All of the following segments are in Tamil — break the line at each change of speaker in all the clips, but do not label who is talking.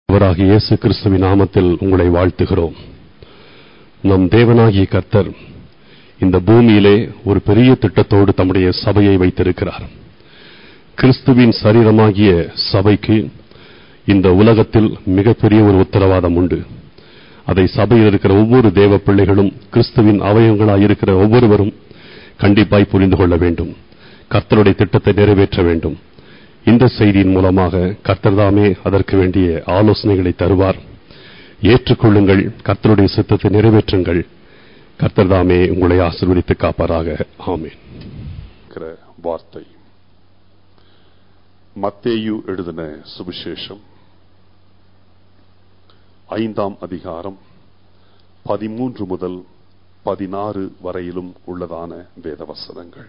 அவராகிய இயேசு கிறிஸ்துவின் நாமத்தில் உங்களை வாழ்த்துகிறோம் நம் தேவனாகிய கர்த்தர் இந்த பூமியிலே ஒரு பெரிய திட்டத்தோடு தம்முடைய சபையை வைத்திருக்கிறார் கிறிஸ்துவின் சரீரமாகிய சபைக்கு இந்த உலகத்தில் மிகப்பெரிய ஒரு உத்தரவாதம் உண்டு அதை சபையில் இருக்கிற ஒவ்வொரு தேவ பிள்ளைகளும் கிறிஸ்துவின் அவயவங்களாய் இருக்கிற ஒவ்வொருவரும் கண்டிப்பாய் புரிந்து கொள்ள வேண்டும் கர்த்தருடைய திட்டத்தை நிறைவேற்ற வேண்டும் இந்த செய்தியின் மூலமாக கர்த்தர்தாமே அதற்கு வேண்டிய ஆலோசனைகளை தருவார் ஏற்றுக்கொள்ளுங்கள் கர்த்தருடைய சித்தத்தை நிறைவேற்றுங்கள் கர்த்தர்தாமே உங்களை ஆசீர்வதித்து காப்பாராக ஆமென்
இருக்கிற வார்த்தை மத்தேயு எழுதின சுவிசேஷம் ஐந்தாம் அதிகாரம் பதிமூன்று முதல் பதினாறு வரையிலும் உள்ளதான வேதவசனங்கள்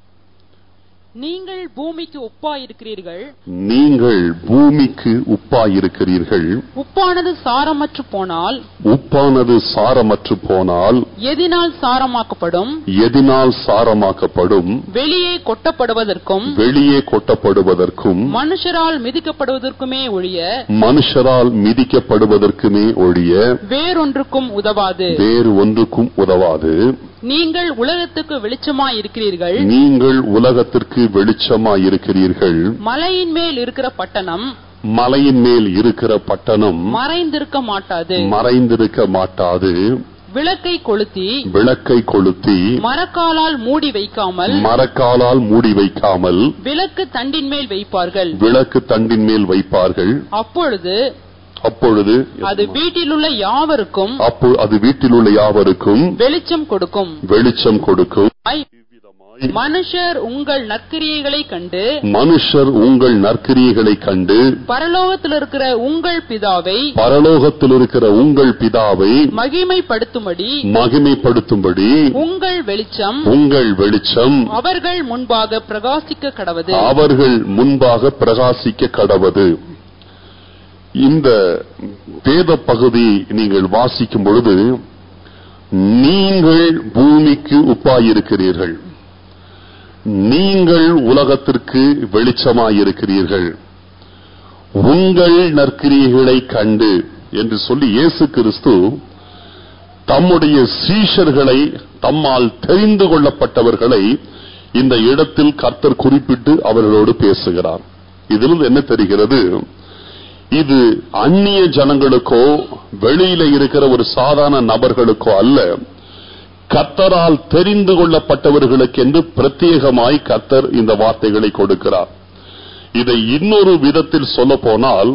நீங்கள் பூமிக்கு உப்பாயிருக்கிறீர்கள்
நீங்கள் பூமிக்கு உப்பாயிருக்கிறீர்கள்
உப்பானது சாரமற்று போனால்
உப்பானது சாரமற்று போனால்
எதினால் சாரமாக்கப்படும்
எதினால் சாரமாக்கப்படும்
வெளியே கொட்டப்படுவதற்கும்
வெளியே கொட்டப்படுவதற்கும்
மனுஷரால் மிதிக்கப்படுவதற்குமே ஒழிய
மனுஷரால் மிதிக்கப்படுவதற்குமே ஒழிய
வேறொன்றுக்கும் உதவாது
வேறு ஒன்றுக்கும் உதவாது
நீங்கள் உலகத்துக்கு வெளிச்சமாய் இருக்கிறீர்கள்
நீங்கள் உலகத்திற்கு வெளிச்சமாயிருக்கிறீர்கள்
மலையின் மேல் இருக்கிற பட்டணம்
மலையின் மேல் இருக்கிற பட்டணம்
மறைந்திருக்க மாட்டாது
மறைந்திருக்க மாட்டாது
விளக்கை கொளுத்தி
விளக்கை கொளுத்தி
மரக்காலால் மூடி வைக்காமல்
மரக்காலால் மூடி வைக்காமல்
விளக்கு தண்டின் மேல் வைப்பார்கள்
விளக்கு தண்டின் மேல் வைப்பார்கள்
அப்பொழுது
அப்பொழுது
அது வீட்டிலுள்ள யாவருக்கும்
அப்போ அது வீட்டில் உள்ள யாவருக்கும்
வெளிச்சம் கொடுக்கும்
வெளிச்சம் கொடுக்கும்
மனுஷர் உங்கள் நற்கிரியைகளை கண்டு
மனுஷர் உங்கள் நற்கிரியைகளை கண்டு
பரலோகத்தில் இருக்கிற உங்கள் பிதாவை
பரலோகத்தில் இருக்கிற உங்கள் பிதாவை
மகிமைப்படுத்தும்படி
மகிமைப்படுத்தும்படி
உங்கள் வெளிச்சம்
உங்கள் வெளிச்சம்
அவர்கள் முன்பாக பிரகாசிக்க கடவது
அவர்கள் முன்பாக பிரகாசிக்க கடவது இந்த வேத பகுதி நீங்கள் வாசிக்கும் பொழுது நீங்கள் பூமிக்கு உப்பாயிருக்கிறீர்கள் நீங்கள் உலகத்திற்கு வெளிச்சமாயிருக்கிறீர்கள் உங்கள் நற்கிரியைகளை கண்டு என்று சொல்லி இயேசு கிறிஸ்து தம்முடைய சீஷர்களை தம்மால் தெரிந்து கொள்ளப்பட்டவர்களை இந்த இடத்தில் கர்த்தர் குறிப்பிட்டு அவர்களோடு பேசுகிறார் இதிலிருந்து என்ன தெரிகிறது இது அந்நிய ஜனங்களுக்கோ வெளியில இருக்கிற ஒரு சாதாரண நபர்களுக்கோ அல்ல கத்தரால் தெரிந்து கொள்ளப்பட்டவர்களுக்கு என்று பிரத்யேகமாய் கத்தர் இந்த வார்த்தைகளை கொடுக்கிறார் இதை இன்னொரு விதத்தில் சொல்ல போனால்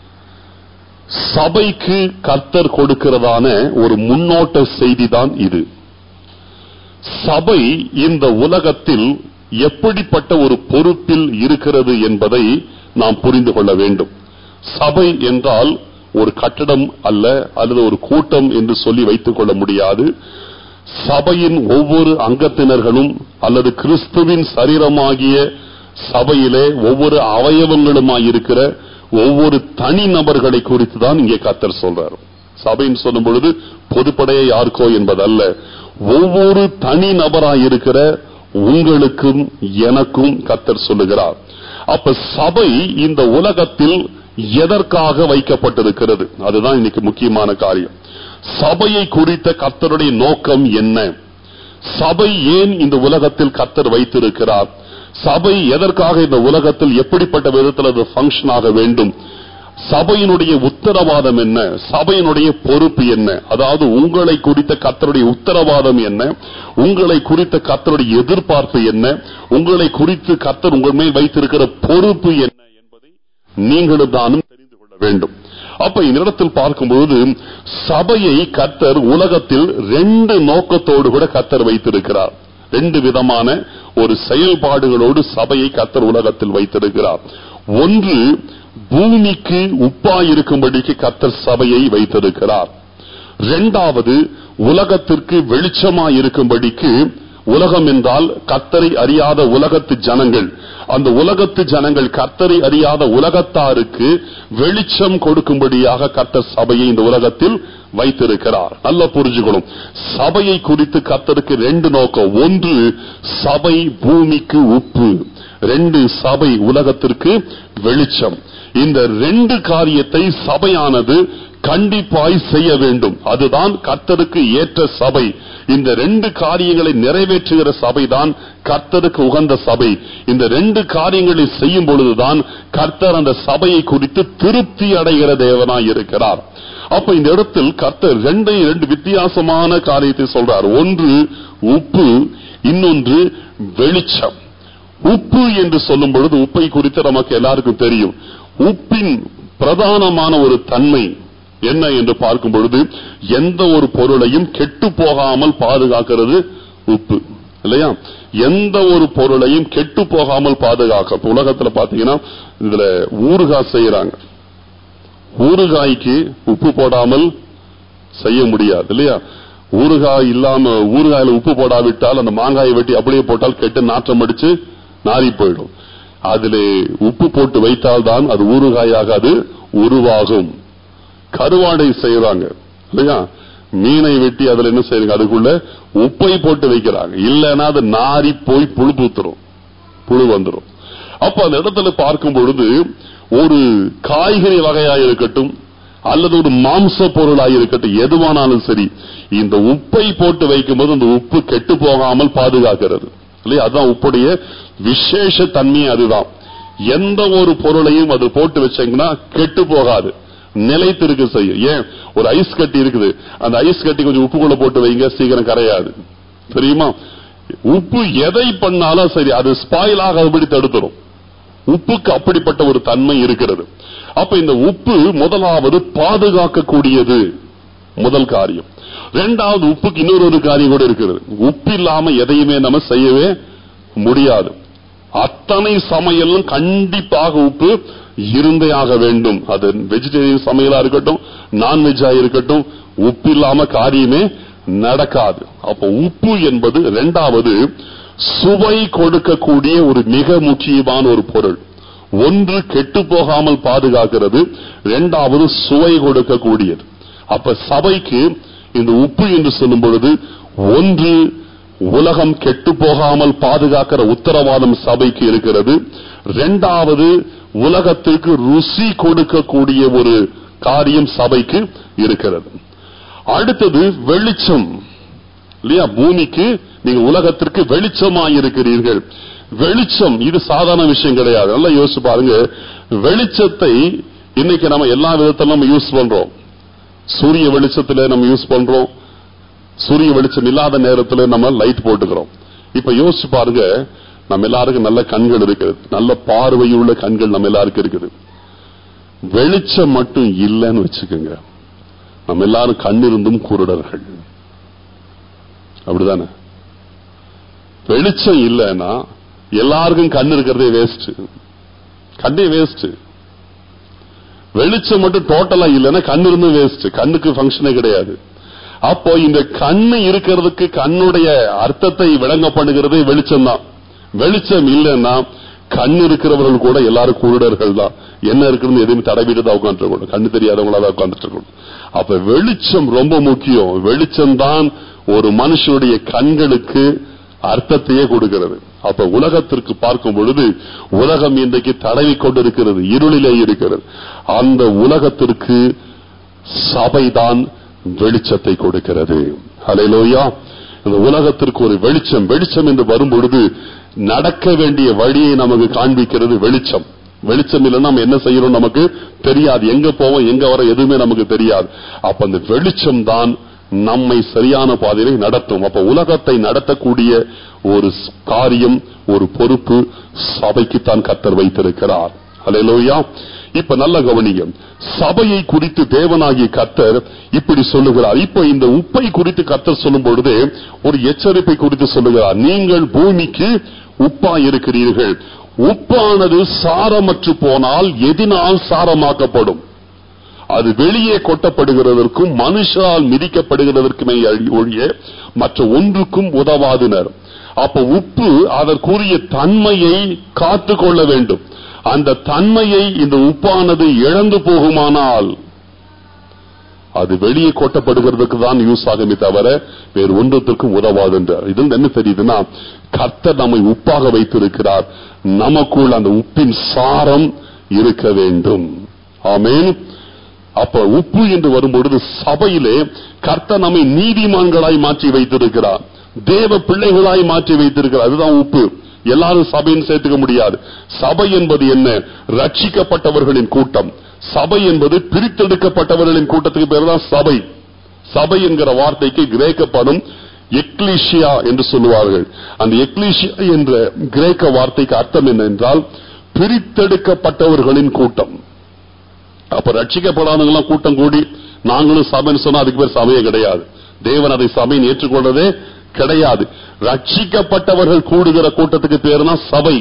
சபைக்கு கர்த்தர் கொடுக்கிறதான ஒரு முன்னோட்ட செய்திதான் இது சபை இந்த உலகத்தில் எப்படிப்பட்ட ஒரு பொறுப்பில் இருக்கிறது என்பதை நாம் புரிந்து கொள்ள வேண்டும் சபை என்றால் ஒரு கட்டடம் அல்ல அல்லது ஒரு கூட்டம் என்று சொல்லி வைத்துக் கொள்ள முடியாது சபையின் ஒவ்வொரு அங்கத்தினர்களும் அல்லது கிறிஸ்துவின் சரீரமாகிய சபையிலே ஒவ்வொரு அவயவங்களுமாயிருக்கிற ஒவ்வொரு தனி நபர்களை குறித்து தான் இங்கே கத்தர் சொல்றார் சபைன்னு சொல்லும் பொழுது பொதுப்படைய யாருக்கோ என்பதல்ல ஒவ்வொரு தனி நபராயிருக்கிற உங்களுக்கும் எனக்கும் கத்தர் சொல்லுகிறார் அப்ப சபை இந்த உலகத்தில் எதற்காக வைக்கப்பட்டிருக்கிறது அதுதான் இன்னைக்கு முக்கியமான காரியம் சபையை குறித்த கர்த்தருடைய நோக்கம் என்ன சபை ஏன் இந்த உலகத்தில் கர்த்தர் வைத்திருக்கிறார் சபை எதற்காக இந்த உலகத்தில் எப்படிப்பட்ட விதத்தில் அது ஃபங்க்ஷன் ஆக வேண்டும் சபையினுடைய உத்தரவாதம் என்ன சபையினுடைய பொறுப்பு என்ன அதாவது உங்களை குறித்த கத்தருடைய உத்தரவாதம் என்ன உங்களை குறித்த கத்தருடைய எதிர்பார்ப்பு என்ன உங்களை குறித்து கத்தர் உங்கள் மேல் வைத்திருக்கிற பொறுப்பு என்ன என்பதை நீங்களும் தானும் தெரிந்து கொள்ள வேண்டும் அப்ப இந்த இடத்தில் பார்க்கும்போது சபையை கத்தர் உலகத்தில் ரெண்டு நோக்கத்தோடு கூட கத்தர் வைத்திருக்கிறார் ரெண்டு விதமான ஒரு செயல்பாடுகளோடு சபையை கத்தர் உலகத்தில் வைத்திருக்கிறார் ஒன்று பூமிக்கு உப்பாயிருக்கும்படிக்கு கத்தர் சபையை வைத்திருக்கிறார் இரண்டாவது உலகத்திற்கு வெளிச்சமாயிருக்கும்படிக்கு உலகம் என்றால் கத்தரை அறியாத உலகத்து ஜனங்கள் அந்த உலகத்து ஜனங்கள் கத்தரை அறியாத உலகத்தாருக்கு வெளிச்சம் கொடுக்கும்படியாக கத்தர் சபையை இந்த உலகத்தில் வைத்திருக்கிறார் நல்ல புரிஞ்சுக்கணும் சபையை குறித்து கர்த்தருக்கு ரெண்டு நோக்கம் ஒன்று சபை பூமிக்கு உப்பு ரெண்டு சபை உலகத்திற்கு வெளிச்சம் இந்த ரெண்டு காரியத்தை சபையானது கண்டிப்பாய் செய்ய வேண்டும் அதுதான் கர்த்தருக்கு ஏற்ற சபை இந்த ரெண்டு காரியங்களை நிறைவேற்றுகிற சபைதான் கர்த்தருக்கு உகந்த சபை இந்த ரெண்டு காரியங்களை செய்யும் பொழுதுதான் கர்த்தர் அந்த சபையை குறித்து திருப்தி அடைகிற தேவனாய் இருக்கிறார் அப்ப இந்த இடத்தில் கர்த்தர் ரெண்டையும் ரெண்டு வித்தியாசமான காரியத்தை சொல்றார் ஒன்று உப்பு இன்னொன்று வெளிச்சம் உப்பு என்று சொல்லும் பொழுது உப்பை குறித்து நமக்கு எல்லாருக்கும் தெரியும் உப்பின் பிரதானமான ஒரு தன்மை என்ன என்று பார்க்கும் பொழுது எந்த ஒரு பொருளையும் கெட்டு போகாமல் பாதுகாக்கிறது உப்பு இல்லையா எந்த ஒரு பொருளையும் கெட்டு போகாமல் பாதுகாக்க இப்ப உலகத்துல பாத்தீங்கன்னா இதுல ஊறுகாய் செய்யறாங்க ஊறுகாய்க்கு உப்பு போடாமல் செய்ய முடியாது இல்லையா ஊறுகாய் இல்லாம ஊறுகாயில உப்பு போடாவிட்டால் அந்த மாங்காயை வெட்டி அப்படியே போட்டால் கெட்டு நாற்றம் அடிச்சு நாரி போயிடும் அதுல உப்பு போட்டு வைத்தால்தான் அது ஊறுகாயாக அது உருவாகும் கருவாடை செய்யறாங்க இல்லையா மீனை வெட்டி அதுல என்ன செய்யறாங்க அதுக்குள்ள உப்பை போட்டு வைக்கிறாங்க இல்லைன்னா அது நாரி போய் புழு பூத்துரும் புழு வந்துரும் அப்ப அந்த இடத்துல பார்க்கும் பொழுது ஒரு காய்கறி வகையா இருக்கட்டும் அல்லது ஒரு மாம்ச பொருளாக இருக்கட்டும் எதுவானாலும் சரி இந்த உப்பை போட்டு வைக்கும்போது அந்த உப்பு கெட்டு போகாமல் பாதுகாக்கிறது இல்லையா அதுதான் உப்புடைய விசேஷ தன்மை அதுதான் எந்த ஒரு பொருளையும் அது போட்டு வச்சீங்கன்னா கெட்டு போகாது நிலைத்திருக்க செய்யும் ஏன் ஒரு ஐஸ் கட்டி இருக்குது அந்த ஐஸ் கட்டி கொஞ்சம் உப்புக்குள்ள போட்டு வைங்க சீக்கிரம் கரையாது தெரியுமா உப்பு எதை பண்ணாலும் சரி அது ஸ்பாயில் ஆகாதபடி தடுத்துரும் உப்புக்கு அப்படிப்பட்ட ஒரு தன்மை இருக்கிறது அப்ப இந்த உப்பு முதலாவது பாதுகாக்கக்கூடியது முதல் காரியம் இரண்டாவது உப்புக்கு இன்னொரு ஒரு காரியம் கூட இருக்கிறது உப்பு இல்லாம எதையுமே நம்ம செய்யவே முடியாது அத்தனை சமையலும் கண்டிப்பாக உப்பு இருந்தே ஆக வேண்டும் அது வெஜிடேரியன் சமையலா இருக்கட்டும் நான்வெஜ்ஜா இருக்கட்டும் உப்பு இல்லாம காரியமே நடக்காது அப்ப உப்பு என்பது இரண்டாவது சுவை கொடுக்கக்கூடிய ஒரு மிக முக்கியமான ஒரு பொருள் ஒன்று கெட்டு போகாமல் பாதுகாக்கிறது இரண்டாவது சுவை கொடுக்கக்கூடியது அப்ப சபைக்கு இந்த உப்பு என்று சொல்லும் பொழுது ஒன்று உலகம் கெட்டு போகாமல் பாதுகாக்கிற உத்தரவாதம் சபைக்கு இருக்கிறது இரண்டாவது உலகத்திற்கு ருசி கொடுக்கக்கூடிய ஒரு காரியம் சபைக்கு இருக்கிறது அடுத்தது வெளிச்சம் இல்லையா பூமிக்கு நீங்க உலகத்திற்கு வெளிச்சமாய் இருக்கிறீர்கள் வெளிச்சம் இது சாதாரண விஷயம் கிடையாது நல்லா யோசிச்சு பாருங்க வெளிச்சத்தை இன்னைக்கு நம்ம எல்லா விதத்திலும் நம்ம யூஸ் பண்றோம் சூரிய வெளிச்சத்துல நம்ம யூஸ் பண்றோம் சூரிய வெளிச்சம் இல்லாத நேரத்துல நம்ம லைட் போட்டுக்கிறோம் இப்ப யோசிச்சு பாருங்க நம்ம எல்லாருக்கும் நல்ல கண்கள் இருக்குது நல்ல பார்வையுள்ள கண்கள் நம்ம எல்லாருக்கும் இருக்குது வெளிச்சம் மட்டும் இல்லைன்னு வச்சுக்கோங்க நம்ம எல்லாரும் கண்ணிருந்தும் குருடர்கள் அப்படிதானே வெளிச்சம் இல்லைன்னா எல்லாருக்கும் கண் இருக்கிறதே வேஸ்ட் கண்ணே வேஸ்ட் வெளிச்சம் மட்டும் டோட்டலா இல்லைன்னா கண் இருந்தும் வேஸ்ட் கண்ணுக்கு ஃபங்க்ஷனே கிடையாது அப்போ இந்த கண்ணு இருக்கிறதுக்கு கண்ணுடைய அர்த்தத்தை விளங்க பண்ணுகிறதே வெளிச்சம் தான் வெளிச்சம் இல்லைன்னா கண் இருக்கிறவர்கள் கூட எல்லாரும் குருடர்கள் தான் என்ன இருக்குன்னு எதுவுமே தடவிட்டு தான் உட்காந்துருக்கணும் கண்ணு தெரியாதவங்களா தான் உட்காந்துட்டு இருக்கணும் அப்ப வெளிச்சம் ரொம்ப முக்கியம் வெளிச்சம் தான் ஒரு மனுஷனுடைய கண்களுக்கு அர்த்தத்தையே கொடுக்கிறது அப்ப உலகத்திற்கு பார்க்கும் பொழுது உலகம் இன்றைக்கு தடவி கொண்டிருக்கிறது இருளிலே இருக்கிறது அந்த உலகத்திற்கு சபைதான் வெளிச்சத்தை கொடுக்கிறது ஹalleluya இந்த உலகத்திற்கு ஒரு வெளிச்சம் வெளிச்சம் என்று வரும் பொழுது நடக்க வேண்டிய வழியை நமக்கு காண்பிக்கிறது வெளிச்சம் வெளிச்சம் இல்லைன்னா நம்ம என்ன செய்யறோம் நமக்கு தெரியாது எங்க போவோம் எங்க வர எதுவுமே நமக்கு தெரியாது அப்ப அந்த வெளிச்சம் தான் நம்மை சரியான பாதையில நடத்தும் அப்ப உலகத்தை நடத்தக்கூடிய ஒரு ஸ்- காரியம் ஒரு பொறுப்பு சபைக்கு தான் கத்தர் வைத்திருக்கிறார் ஹalleluya இப்ப நல்ல கவனிங்க சபையை குறித்து தேவனாகிய கத்தர் இப்படி சொல்லுகிறார் இப்ப இந்த உப்பை குறித்து கத்தர் சொல்லும் பொழுது ஒரு எச்சரிப்பை குறித்து சொல்லுகிறார் நீங்கள் பூமிக்கு உப்பா இருக்கிறீர்கள் உப்பானது சாரமற்று போனால் எதினால் சாரமாக்கப்படும் அது வெளியே கொட்டப்படுகிறதற்கும் மனுஷால் மிதிக்கப்படுகிறதற்குமே அழி- ஒழிய மற்ற ஒன்றுக்கும் உதவாதினர் அப்ப உப்பு அதற்குரிய தன்மையை காத்து கொள்ள வேண்டும் அந்த தன்மையை இந்த உப்பானது இழந்து போகுமானால் அது வெளியே கொட்டப்படுகிறதுக்கு தான் யூஸ் ஆகுமே தவிர வேறு ஒன்றத்திற்கும் உதவாது என்றார் இதில் என்ன தெரியுதுன்னா கர்த்தர் நம்மை உப்பாக வைத்திருக்கிறார் நமக்குள் அந்த உப்பின் சாரம் இருக்க வேண்டும் ஆமென் அப்ப உப்பு என்று வரும்பொழுது சபையிலே கர்த்தர் நம்மை நீதிமான்களாய் மாற்றி வைத்திருக்கிறார் தேவ பிள்ளைகளாய் மாற்றி வைத்திருக்கிறார் அதுதான் உப்பு எல்லாரும் சபைன்னு சேர்த்துக்க முடியாது சபை என்பது என்ன ரட்சிக்கப்பட்டவர்களின் கூட்டம் சபை என்பது பிரித்தெடுக்கப்பட்டவர்களின் கூட்டத்துக்கு பேர் தான் சபை சபை என்கிற வார்த்தைக்கு கிரேக்க பதம் எக்லீஷியா என்று சொல்லுவார்கள் அந்த எக்லீஷியா என்ற கிரேக்க வார்த்தைக்கு அர்த்தம் என்ன என்றால் பிரித்தெடுக்கப்பட்டவர்களின் கூட்டம் அப்ப ரட்சிக்கப்படாதவங்க எல்லாம் கூட்டம் கூடி நாங்களும் சபைன்னு சொன்னா அதுக்கு பேர் சபையே கிடையாது தேவன் அதை சபையின் ஏற்றுக்கொண்டதே கிடையாது ரட்சிக்கப்பட்டவர்கள் கூடுகிற கூட்டத்துக்கு பேர் தான் சபை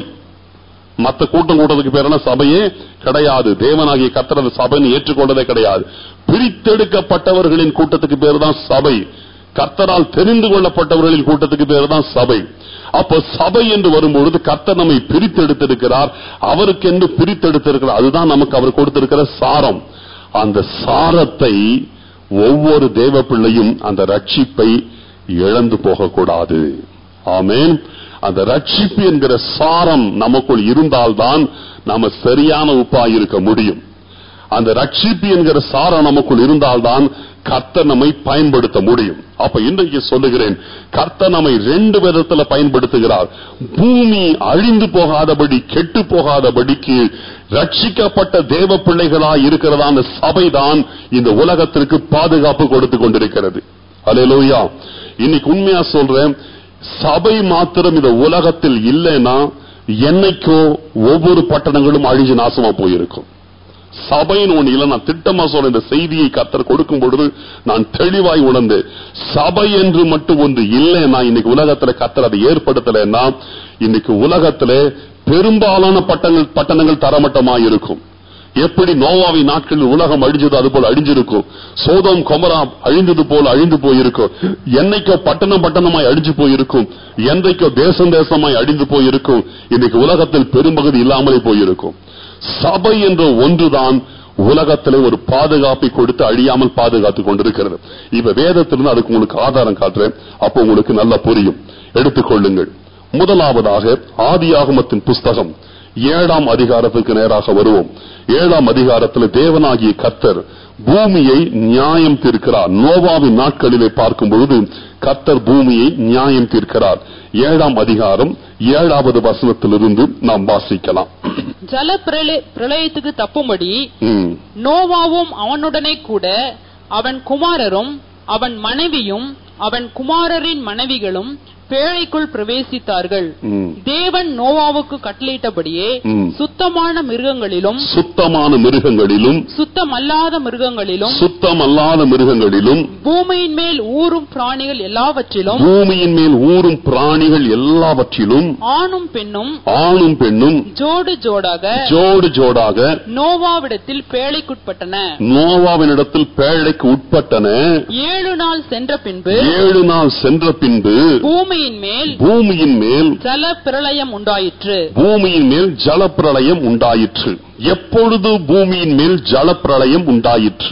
மத்த கூட்டம் கூட்டத்துக்கு பேர் என்ன சபையே கிடையாது தேவனாகிய கர்த்தர் அந்த சபைன்னு ஏற்றுக்கொண்டதே கிடையாது பிரித்தெடுக்கப்பட்டவர்களின் கூட்டத்துக்கு பேர் தான் சபை கர்த்தரால் தெரிந்து கொள்ளப்பட்டவர்களின் கூட்டத்துக்கு பேர் தான் சபை அப்ப சபை என்று வரும்பொழுது கர்த்தர் நம்மை பிரித்தெடுத்திருக்கிறார் அவருக்கென்று பிரித்தெடுத்திருக்கிறார் அதுதான் நமக்கு அவர் கொடுத்திருக்கிற சாரம் அந்த சாரத்தை ஒவ்வொரு தேவ பிள்ளையும் அந்த ரட்சிப்பை இழந்து போகக்கூடாது ஆமென் அந்த ரட்சிப்பு என்கிற சாரம் நமக்குள் இருந்தால்தான் நாம சரியான உப்பா இருக்க முடியும் அந்த ரட்சிப்பு என்கிற சாரம் நமக்குள் இருந்தால்தான் கர்த்தர் நம்மை பயன்படுத்த முடியும் அப்ப இன்றைக்கு சொல்லுகிறேன் கர்த்தர் நம்மை ரெண்டு விதத்துல பயன்படுத்துகிறார் பூமி அழிந்து போகாதபடி கெட்டு போகாதபடிக்கு ரட்சிக்கப்பட்ட தேவ பிள்ளைகளாய் இருக்கிறதா அந்த சபைதான் இந்த உலகத்திற்கு பாதுகாப்பு கொடுத்து கொண்டிருக்கிறது அலையலோயா இன்னைக்கு உண்மையா சொல்றேன் சபை மாத்திரம் இந்த உலகத்தில் இல்லைன்னா என்னைக்கோ ஒவ்வொரு பட்டணங்களும் அழிஞ்சு நாசமா போயிருக்கும் சபைன்னு ஒண்ணு இல்ல நான் திட்டமா சொல்ற இந்த செய்தியை கத்தர் கொடுக்கும் பொழுது நான் தெளிவாய் உணர்ந்து சபை என்று மட்டும் ஒன்று இல்லைன்னா இன்னைக்கு உலகத்துல கத்தர் அதை ஏற்படுத்தலைன்னா இன்னைக்கு உலகத்துல பெரும்பாலான பட்டங்கள் பட்டணங்கள் தரமட்டமாய் இருக்கும் எப்படி நோவாவின் நாட்களில் உலகம் அழிஞ்சது அது போல அழிஞ்சிருக்கும் சோதம் கொமரா அழிந்தது போல அழிந்து போயிருக்கும் என்னைக்கோ பட்டணம் பட்டணமாய் அழிஞ்சு போயிருக்கும் என்றைக்கோ தேசம் தேசமாய் அழிந்து போயிருக்கும் இன்னைக்கு உலகத்தில் பெரும்பகுதி இல்லாமலே போயிருக்கும் சபை என்ற ஒன்றுதான் உலகத்திலே ஒரு பாதுகாப்பை கொடுத்து அழியாமல் பாதுகாத்துக் கொண்டிருக்கிறது இப்ப வேதத்திலிருந்து அதுக்கு உங்களுக்கு ஆதாரம் காட்டுறேன் அப்போ உங்களுக்கு நல்லா புரியும் எடுத்துக்கொள்ளுங்கள் முதலாவதாக ஆதியாகமத்தின் புஸ்தகம் ஏழாம் அதிகாரத்துக்கு நேராக வருவோம் ஏழாம் அதிகாரத்தில் தேவனாகிய கர்த்தர் பூமியை நியாயம் தீர்க்கிறார் நோவாவின் நாட்களிலே பார்க்கும் பொழுது கர்த்தர் பூமியை நியாயம் தீர்க்கிறார் ஏழாம் அதிகாரம் ஏழாவது வசனத்திலிருந்து நாம் வாசிக்கலாம்
ஜல பிரளய- பிரளயத்துக்கு தப்பும்படி
ம்.
நோவாவும் அவனுடனே கூட அவன் குமாரரும் அவன் மனைவியும் அவன் குமாரரின் மனைவிகளும் பேழைக்குள் பிரவேசித்தார்கள்
ம்.
தேவன் நோவாவுக்கு கட்டளையிட்டபடியே
ம்.
சுத்தமான மிருகங்களிலும்
சுத்தமான மிருகங்களிலும்
சுத்தமல்லாத மிருகங்களிலும்
சுத்தமல்லாத மிருகங்களிலும்
பூமியின் மேல் ஊறும் பிராணிகள் எல்லாவற்றிலும்
பூமியின் மேல் ஊறும் பிராணிகள் எல்லாவற்றிலும்
ஆணும் பெண்ணும்
ஆணும் பெண்ணும்
ஜோடு ஜோடாக
ஜோடு ஜோடாக
நோவாவிடத்தில் பேழைக்குட்பட்டன
நோவாவினிடத்தில் பேழைக்கு உட்பட்டன
ஏழு நாள் சென்ற பின்பு
ஏழு நாள் சென்ற பின்பு
பூமியின் மேல்
பூமியின் மேல்
ஜல பிரளயம் உண்டாயிற்று
பூமியின் மேல் ஜலப்பிரளயம் உண்டாயிற்று எப்பொழுது பூமியின் மேல் ஜலப்பிரளயம் உண்டாயிற்று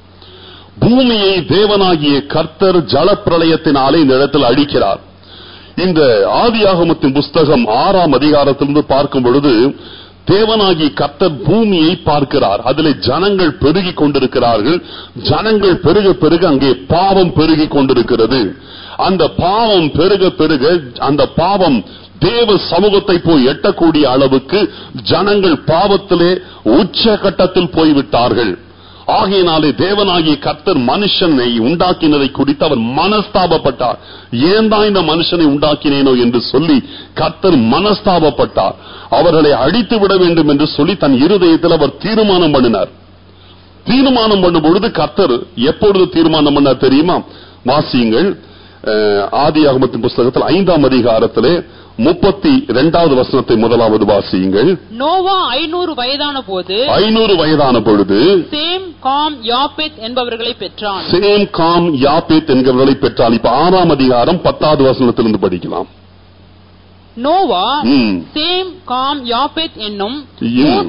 பூமியை தேவனாகிய கர்த்தர் ஜலப்பிரளயத்தினாலே இந்த இடத்தில் அழிக்கிறார் இந்த ஆதியாகமத்தின் புஸ்தகம் ஆறாம் அதிகாரத்திலிருந்து பார்க்கும் பொழுது தேவனாகிய கர்த்தர் பூமியை பார்க்கிறார் அதிலே ஜனங்கள் பெருகிக் கொண்டிருக்கிறார்கள் ஜனங்கள் பெருக பெருக அங்கே பாவம் பெருகிக் கொண்டிருக்கிறது அந்த பாவம் பெருக பெருக அந்த பாவம் தேவ சமூகத்தை போய் எட்டக்கூடிய அளவுக்கு ஜனங்கள் பாவத்திலே உச்சகட்டத்தில் போய்விட்டார்கள் ஆகையினாலே தேவனாகிய கர்த்தர் மனுஷனை உண்டாக்கினதை குறித்து அவர் மனஸ்தாபப்பட்டார் ஏன் தான் இந்த மனுஷனை உண்டாக்கினேனோ என்று சொல்லி கர்த்தர் மனஸ்தாபப்பட்டார் அவர்களை அழித்து விட வேண்டும் என்று சொல்லி தன் இருதயத்தில் அவர் தீர்மானம் பண்ணினார் தீர்மானம் பண்ணும் பொழுது கர்த்தர் எப்பொழுது தீர்மானம் பண்ணார் தெரியுமா வாசியுங்கள் அஹ், ஆதி ஆகமத்தின் புஸ்தகத்தில் ஐந்தாம் அதிகாரத்திலே முப்பத்தி இரண்டாவது வசனத்தை முதலாவது வாசியுங்கள்
நோவா ஐநூறு வயதான போது
ஐநூறு வயதான பொழுது
சேம் காம் யாபேத் என்பவர்களை பெற்றான்
சேம் காம் யாபேத் என்கிறவர்களை பெற்றால் இப்ப ஆறாம் அதிகாரம் பத்தாவது வசனத்திலிருந்து படிக்கலாம்
நோவா
ம்.
சேம் காம் யாபேத் என்னும்
ம்.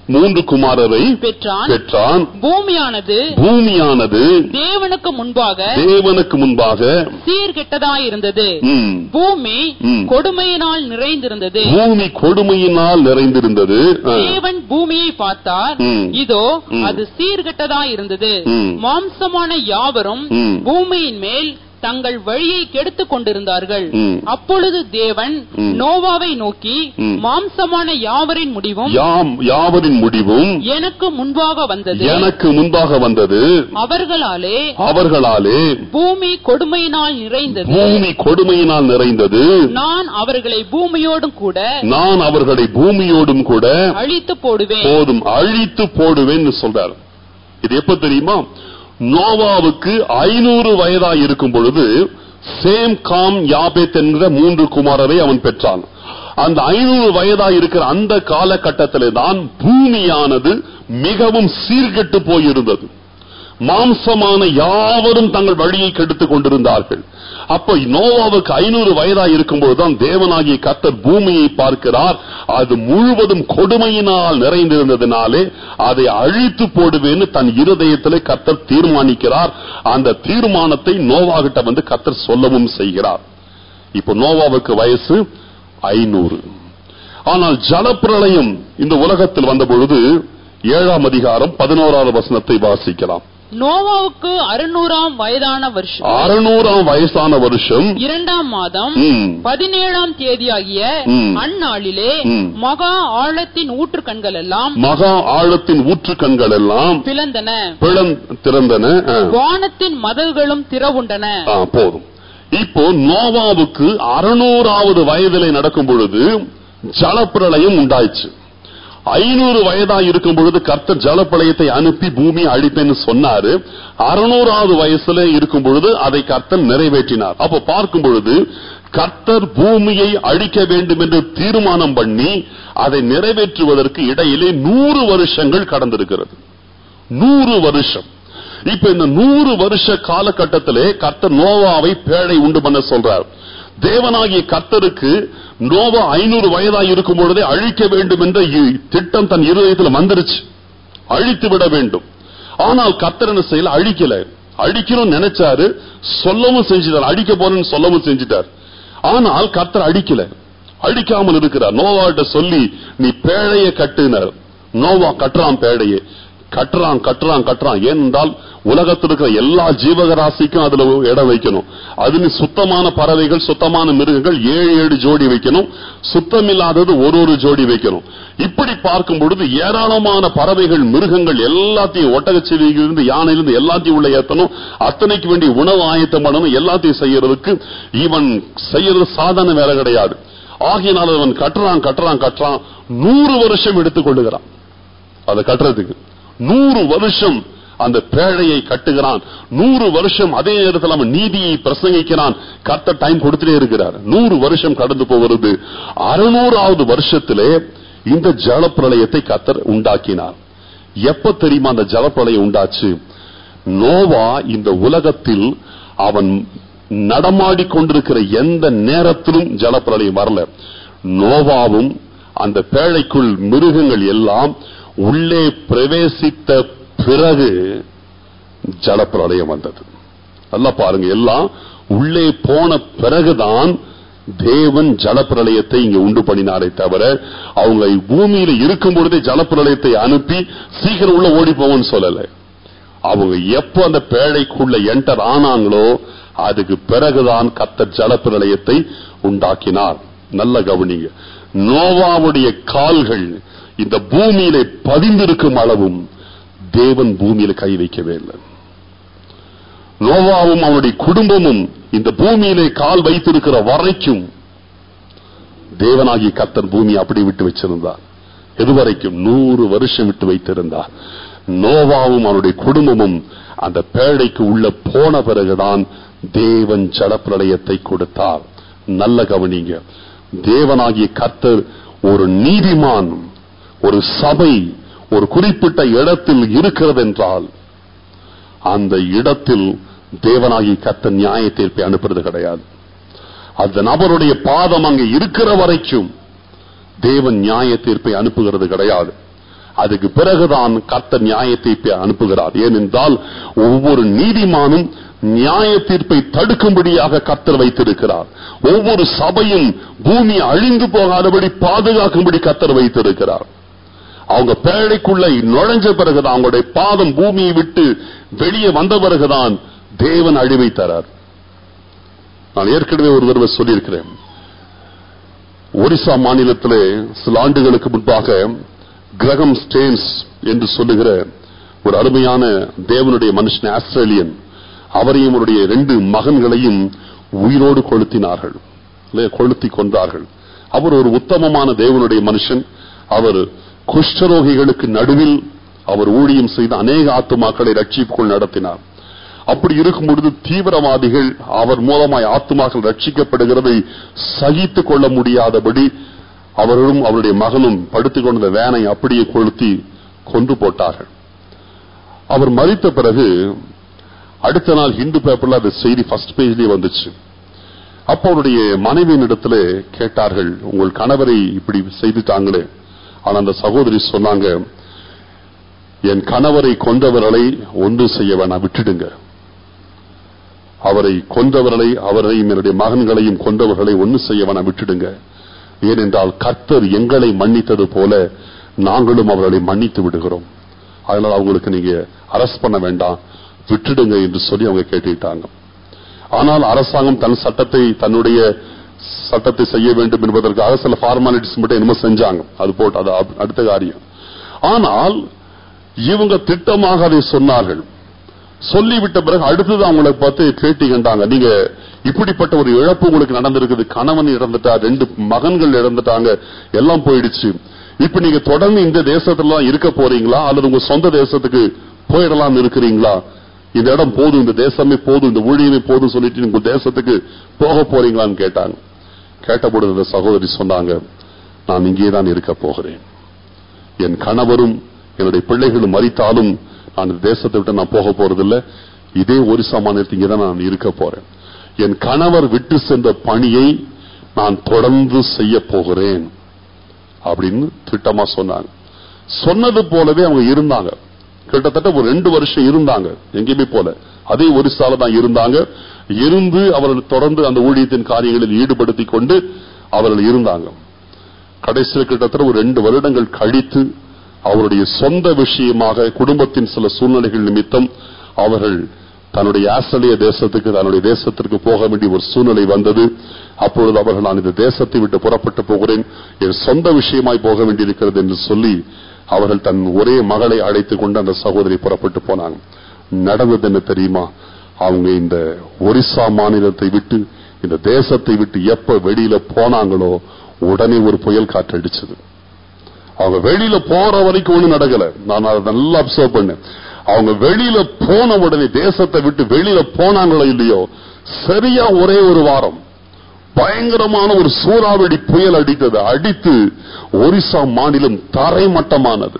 மூன்று குமாரரை
பெற்றான்
பெற்றான்
பூமியானது
பூமியானது
தேவனுக்கு முன்பாக
தேவனுக்கு முன்பாக
சீர்கெட்டதாயிருந்தது
ம்,
பூமி
ம்.
கொடுமையினால் நிறைந்திருந்தது
பூமி கொடுமையினால் நிறைந்திருந்தது ஆ.
தேவன் பூமியை பார்த்தார்
ம்.
இதோ
ம்.
அது சீர்கெட்டதாயிருந்தது
ம்.
மாம்சமான யாவரும்
ம்.
பூமியின் மேல் தங்கள் வழியை கெடுத்துக் கொண்டிருந்தார்கள்
ம்.
அப்பொழுது தேவன்
ம்.
நோவாவை நோக்கி
ம்.
மாம்சமான யாவரின் முடிவும்
யாம் யாவரின் முடிவும்
எனக்கு முன்பாக வந்தது
எனக்கு முன்பாக வந்தது
அவர்களாலே
அவர்களாலே
பூமி கொடுமையினால் நிறைந்தது
பூமி கொடுமையினால் நிறைந்தது
நான் அவர்களை பூமியோடும் கூட
நான் அவர்களை பூமியோடும் கூட
அழித்து போடுவேன்
போதும் அழித்து போடுவேன்னு சொல்றார் இது எப்ப தெரியுமா நோவாவுக்கு ஐநூறு வயதா இருக்கும் பொழுது சேம் காம் யாபேத் என்கிற மூன்று குமாரரை அவன் பெற்றான் அந்த ஐநூறு வயதா இருக்கிற அந்த காலகட்டத்திலே தான் பூமியானது மிகவும் சீர்கெட்டு போயிருந்தது மாம்சமான யாவரும் தங்கள் வழியை கெடுத்துக் கொண்டிருந்தார்கள் அப்ப நோவாவுக்கு ஐநூறு வயதா இருக்கும்போதுதான் தேவனாகிய கர்த்தர் பூமியை பார்க்கிறார் அது முழுவதும் கொடுமையினால் நிறைந்திருந்ததினாலே அதை அழித்து போடுவேன்னு தன் இருதயத்திலே கர்த்தர் தீர்மானிக்கிறார் அந்த தீர்மானத்தை நோவாகிட்ட வந்து கர்த்தர் சொல்லவும் செய்கிறார் இப்ப நோவாவுக்கு வயசு ஐநூறு ஆனால் ஜலப்பிரளயம் இந்த உலகத்தில் வந்த பொழுது ஏழாம் அதிகாரம் பதினோராவது வசனத்தை வாசிக்கலாம்
நோவாவுக்கு அறுநூறாம் வயதான வருஷம்
அறுநூறாம் வயசான வருஷம்
இரண்டாம் மாதம்
ம்,
பதினேழாம் தேதியாகிய
ம்.
அந்நாளிலே
ம்.
மகா ஆழத்தின் ஊற்றுக்கண்கள் எல்லாம்
மகா ஆழத்தின் ஊற்று கண்கள் எல்லாம்
பிளந்தன
பிளந் திறந்தன ஆ,
வானத்தின் மதல்களும் திறவுண்டன
ஆ, போதும் இப்போ நோவாவுக்கு அறுநூறாவது வயதிலே நடக்கும் பொழுது ஜலப்பிரளயம் உண்டாயிற்று ஐநூறு வயதா இருக்கும் பொழுது கர்த்தர் ஜலப்பிரளயத்தை அனுப்பி பூமியை அழிப்பேன்னு சொன்னாரு அறுநூறாவது வயசுல இருக்கும் பொழுது அதை கர்த்தர் நிறைவேற்றினார் அப்ப பார்க்கும் பொழுது கர்த்தர் பூமியை அழிக்க வேண்டும் என்று தீர்மானம் பண்ணி அதை நிறைவேற்றுவதற்கு இடையிலே நூறு வருஷங்கள் கடந்திருக்கிறது நூறு வருஷம் இப்ப இந்த நூறு வருஷ காலகட்டத்திலே கர்த்தர் நோவாவை பேழை உண்டு பண்ண சொல்றார் தேவனாகிய கர்த்தருக்கு நோவா ஐநூறு வயதாய் இருக்கும் பொழுதே அழிக்க வேண்டும் என்ற இ- திட்டம் தன் இருதயத்தில் வந்துருச்சு அழித்து விட வேண்டும் ஆனால் கர்த்தர் என்ன செய்யல அழிக்கல அழிக்கணும்னு நினைச்சாரு சொல்லவும் செஞ்சிட்டார் அழிக்க போறேன்னு சொல்லவும் செஞ்சிட்டார் ஆனால் கர்த்தர் அடிக்கல அடிக்காமல் இருக்கிறார் நோவாட்ட சொல்லி நீ பேழைய கட்டுனர் நோவா கட்டுறான் பேழையை கட்டுறான் கட்டுறான் கட்டுறான் ஏனென்றால் உலகத்தில் இருக்கிற எல்லா ஜீவகராசிக்கும் அதுல இடம் வைக்கணும் அதுல சுத்தமான பறவைகள் சுத்தமான மிருகங்கள் ஏழு ஏழு ஜோடி வைக்கணும் சுத்தமில்லாதது ஒரு ஒரு ஜோடி வைக்கணும் இப்படி பார்க்கும் பொழுது ஏராளமான பறவைகள் மிருகங்கள் எல்லாத்தையும் ஒட்டகச்சிவிலிருந்து யானையிலிருந்து எல்லாத்தையும் உள்ள ஏத்தணும் அத்தனைக்கு வேண்டிய உணவு ஆயத்தம் பண்ணணும் எல்லாத்தையும் செய்யறதுக்கு இவன் செய்யறது சாதாரண வேலை கிடையாது ஆகியனால அவன் கட்டுறான் கட்டுறான் கட்டுறான் நூறு வருஷம் எடுத்துக் கொள்ளுகிறான் அதை கட்டுறதுக்கு நூறு வருஷம் அந்த பேழையை கட்டுகிறான் நூறு வருஷம் அதே நேரத்தில் அவன் நீதியை பிரசங்கிக்கிறான் கத்த டைம் கொடுத்துட்டே இருக்கிறார் நூறு வருஷம் கடந்து போகிறது அறுநூறாவது வருஷத்திலே இந்த ஜலப்பிரளயத்தை கத்தர் உண்டாக்கினார் எப்ப தெரியுமா அந்த ஜலப்பிரளயம் உண்டாச்சு நோவா இந்த உலகத்தில் அவன் நடமாடிக் கொண்டிருக்கிற எந்த நேரத்திலும் ஜலப்பிரளயம் வரல நோவாவும் அந்த பேழைக்குள் மிருகங்கள் எல்லாம் உள்ளே பிரவேசித்த பிறகு ஜலப்பிரளயம் வந்தது நல்லா பாருங்க எல்லாம் உள்ளே போன பிறகுதான் தேவன் ஜலப்பிரளயத்தை இங்க உண்டு பண்ணினாரே தவிர அவங்க பூமியில இருக்கும் பொழுதே ஜலப்பிரளயத்தை அனுப்பி சீக்கிரம் உள்ள ஓடி போவோம்னு சொல்லல அவங்க எப்ப அந்த பேழைக்குள்ள என்டர் ஆனாங்களோ அதுக்கு பிறகுதான் கத்த ஜலப்பிரளயத்தை உண்டாக்கினார் நல்ல கவனிங்க நோவாவுடைய கால்கள் இந்த பூமியிலே பதிந்திருக்கும் அளவும் தேவன் பூமியில கை வைக்கவே இல்லை நோவாவும் அவனுடைய குடும்பமும் இந்த பூமியிலே கால் வைத்திருக்கிற வரைக்கும் தேவனாகிய கத்தர் பூமி அப்படி விட்டு வச்சிருந்தார் எதுவரைக்கும் நூறு வருஷம் விட்டு வைத்திருந்தார் நோவாவும் அவனுடைய குடும்பமும் அந்த பேழைக்கு உள்ள போன பிறகுதான் தேவன் ஜலப்பிரளயத்தை கொடுத்தார் நல்ல கவனிங்க தேவனாகிய கர்த்தர் ஒரு நீதிமான் ஒரு சபை ஒரு குறிப்பிட்ட இடத்தில் இருக்கிறது என்றால் அந்த இடத்தில் தேவனாகி கத்த நியாய தீர்ப்பை அனுப்புறது கிடையாது அந்த நபருடைய பாதம் அங்கே இருக்கிற வரைக்கும் தேவன் நியாய தீர்ப்பை அனுப்புகிறது கிடையாது அதுக்கு பிறகுதான் கர்த்தர் நியாயத்தை பே- அனுப்புகிறார் ஏனென்றால் ஒவ்வொரு நீதிமானும் நியாய தீர்ப்பை தடுக்கும்படியாக கர்த்தர் வைத்திருக்கிறார் ஒவ்வொரு சபையும் பூமி அழிந்து போகாதபடி பாதுகாக்கும்படி கர்த்தர் வைத்திருக்கிறார் அவங்க பேழைக்குள்ள நுழைஞ்ச பிறகுதான் அவங்களுடைய பாதம் பூமியை விட்டு வெளியே வந்த பிறகுதான் தேவன் அழிவை தரார் நான் ஏற்கனவே ஒரு தடவை சொல்லியிருக்கிறேன் ஒரிசா மாநிலத்திலே சில ஆண்டுகளுக்கு முன்பாக கிரகம் ஸ்டேன்ஸ் என்று சொல்லுகிற ஒரு அருமையான தேவனுடைய மனுஷன் ஆஸ்திரேலியன் அவரையும் அவருடைய ரெண்டு மகன்களையும் உயிரோடு கொளுத்தினார்கள் இல்லையா, கொளுத்தி கொன்றார்கள் அவர் ஒரு உத்தமமான தேவனுடைய மனுஷன் அவர் குஷ்டரோகிகளுக்கு நடுவில் அவர் ஊழியம் செய்து அநேக ஆத்துமாக்களை ரட்சிப்புக்குள் நடத்தினார் அப்படி இருக்கும் பொழுது தீவிரவாதிகள் அவர் மூலமாய் ஆத்துமாக்கள் ரட்சிக்கப்படுகிறதை சகித்துக் கொள்ள முடியாதபடி அவரும் அவருடைய மகனும் படுத்துக் கொண்ட வேனை அப்படியே கொளுத்தி கொன்று போட்டார்கள் அவர் மறித்த பிறகு அடுத்த நாள் ஹிந்து பேப்பர்ல அது செய்தி ஃபர்ஸ்ட் பேஜ்லயே வந்துச்சு அப்ப அவருடைய மனைவியின் இடத்துல கேட்டார்கள் உங்கள் கணவரை இப்படி செய்துட்டாங்களே ஆனா அந்த சகோதரி சொன்னாங்க என் கணவரை கொண்டவர்களை ஒன்று செய்ய வேணாம் விட்டுடுங்க அவரை கொன்றவர்களை அவரையும் என்னுடைய மகன்களையும் கொண்டவர்களை ஒன்று செய்ய வேணாம் விட்டுடுங்க ஏனென்றால் கர்த்தர் எங்களை மன்னித்தது போல நாங்களும் அவர்களை மன்னித்து விடுகிறோம் அதனால அவங்களுக்கு நீங்க அரஸ்ட் பண்ண வேண்டாம் விட்டுடுங்க என்று சொல்லி அவங்க கேட்டுக்கிட்டாங்க ஆனால் அரசாங்கம் தன் சட்டத்தை தன்னுடைய சட்டத்தை செய்ய வேண்டும் என்பதற்காக சில ஃபார்மாலிட்டிஸ் மட்டும் என்னமோ செஞ்சாங்க அது போட்டு அது அப்- அடுத்த காரியம் ஆனால் இவங்க திட்டமாக அதை சொன்னார்கள் சொல்லிவிட்ட பிறகு அடுத்தது அவங்களை பார்த்து கேட்டி கண்டாங்க நீங்க இப்படிப்பட்ட ஒரு இழப்பு உங்களுக்கு நடந்திருக்குது கணவன் இறந்துட்டா ரெண்டு மகன்கள் இறந்துட்டாங்க எல்லாம் போயிடுச்சு இப்ப நீங்க தொடர்ந்து இந்த தேசத்துல தான் இருக்க போறீங்களா அல்லது உங்க சொந்த தேசத்துக்கு போயிடலாம் இருக்கிறீங்களா இந்த இடம் போதும் இந்த தேசமே போதும் இந்த ஊழியமே போதும் சொல்லிட்டு உங்க தேசத்துக்கு போக போறீங்களான்னு கேட்டாங்க கேட்டபொழுது அந்த சகோதரி சொன்னாங்க நான் இங்கே தான் இருக்க போகிறேன் என் கணவரும் என்னுடைய பிள்ளைகளும் மறித்தாலும் நான் இந்த தேசத்தை விட்டு நான் போக போறதில்ல இதே ஒரிசா மாநிலத்தில் இங்கே தான் நான் இருக்க போறேன் என் கணவர் விட்டு சென்ற பணியை நான் தொடர்ந்து செய்ய போகிறேன் அப்படின்னு திட்டமா சொன்னாங்க சொன்னது போலவே அவங்க இருந்தாங்க கிட்டத்தட்ட ஒரு ரெண்டு வருஷம் இருந்தாங்க எங்கேயுமே போல அதே ஒரிசால தான் இருந்தாங்க இருந்து அவர்கள் தொடர்ந்து அந்த ஊழியத்தின் காரியங்களில் ஈடுபடுத்திக் கொண்டு அவர்கள் இருந்தாங்க கடைசியில் கிட்டத்தட்ட ஒரு ரெண்டு வருடங்கள் கழித்து அவருடைய சொந்த விஷயமாக குடும்பத்தின் சில சூழ்நிலைகள் நிமித்தம் அவர்கள் தன்னுடைய ஆஸ்திரேலிய தேசத்துக்கு தன்னுடைய தேசத்திற்கு போக வேண்டிய ஒரு சூழ்நிலை வந்தது அப்பொழுது அவர்கள் நான் இந்த தேசத்தை விட்டு புறப்பட்டு போகிறேன் என் சொந்த விஷயமாய் போக வேண்டியிருக்கிறது என்று சொல்லி அவர்கள் தன் ஒரே மகளை அழைத்துக் கொண்டு அந்த சகோதரி புறப்பட்டு போனாங்க நடந்தது என்ன தெரியுமா அவங்க இந்த ஒரிசா மாநிலத்தை விட்டு இந்த தேசத்தை விட்டு எப்ப வெளியில போனாங்களோ உடனே ஒரு புயல் காற்று அடிச்சது அவங்க வெளியில போற வரைக்கும் ஒண்ணு நடக்கல நான் அதை நல்லா அப்சர்வ் பண்ணேன் அவங்க வெளியில போன உடனே தேசத்தை விட்டு வெளியில போனாங்களோ இல்லையோ சரியா ஒரே ஒரு வாரம் பயங்கரமான ஒரு சூறாவளி புயல் அடித்தது அடித்து ஒரிசா மாநிலம் தரைமட்டமானது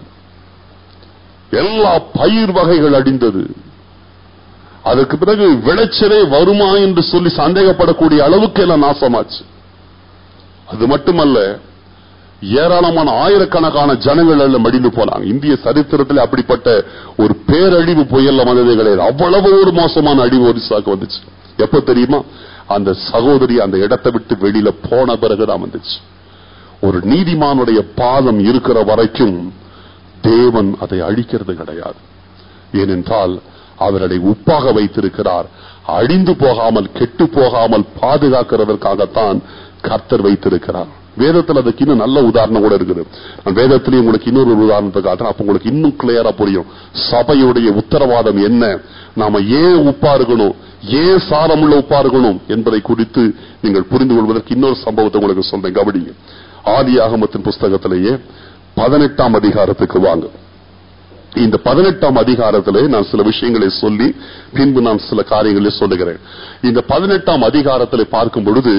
எல்லா பயிர் வகைகள் அடிந்தது அதற்கு பிறகு விளைச்சலே வருமா என்று சொல்லி சந்தேகப்படக்கூடிய அளவுக்கு எல்லாம் நாசமாச்சு அது மட்டுமல்ல ஏராளமான ஆயிரக்கணக்கான ஜனங்கள் எல்லாம் மடிந்து போனாங்க இந்திய சரித்திரத்தில் அப்படிப்பட்ட ஒரு பேரழிவு புயல்ல வந்ததே கிடையாது அவ்வளவு ஒரு மோசமான அழிவு ஒரிசாக்கு வந்துச்சு எப்ப தெரியுமா அந்த சகோதரி அந்த இடத்தை விட்டு வெளியில போன பிறகுதான் வந்துச்சு ஒரு நீதிமானுடைய பாதம் இருக்கிற வரைக்கும் தேவன் அதை அழிக்கிறது கிடையாது ஏனென்றால் அவர்களை உப்பாக வைத்திருக்கிறார் அழிந்து போகாமல் கெட்டு போகாமல் பாதுகாக்கிறதற்காகத்தான் கர்த்தர் வைத்திருக்கிறார் வேதத்தில் அதுக்கு இன்னும் நல்ல உதாரணம் கூட இருக்குது நான் வேதத்திலேயே உங்களுக்கு இன்னொரு ஒரு உதாரணத்தை காட்டுறேன் அப்ப உங்களுக்கு இன்னும் கிளியரா புரியும் சபையுடைய உத்தரவாதம் என்ன நாம ஏன் உப்பா இருக்கணும் ஏன் சாரமுள்ள உப்பா இருக்கணும் என்பதை குறித்து நீங்கள் புரிந்து கொள்வதற்கு இன்னொரு சம்பவத்தை உங்களுக்கு சொல்றேன் கபடிங்க ஆதி ஆகமத்தின் புஸ்தகத்திலேயே பதினெட்டாம் அதிகாரத்துக்கு வாங்க இந்த பதினெட்டாம் அதிகாரத்திலே நான் சில விஷயங்களை சொல்லி பின்பு நான் சில காரியங்களை சொல்லுகிறேன் இந்த பதினெட்டாம் அதிகாரத்திலே பார்க்கும் பொழுது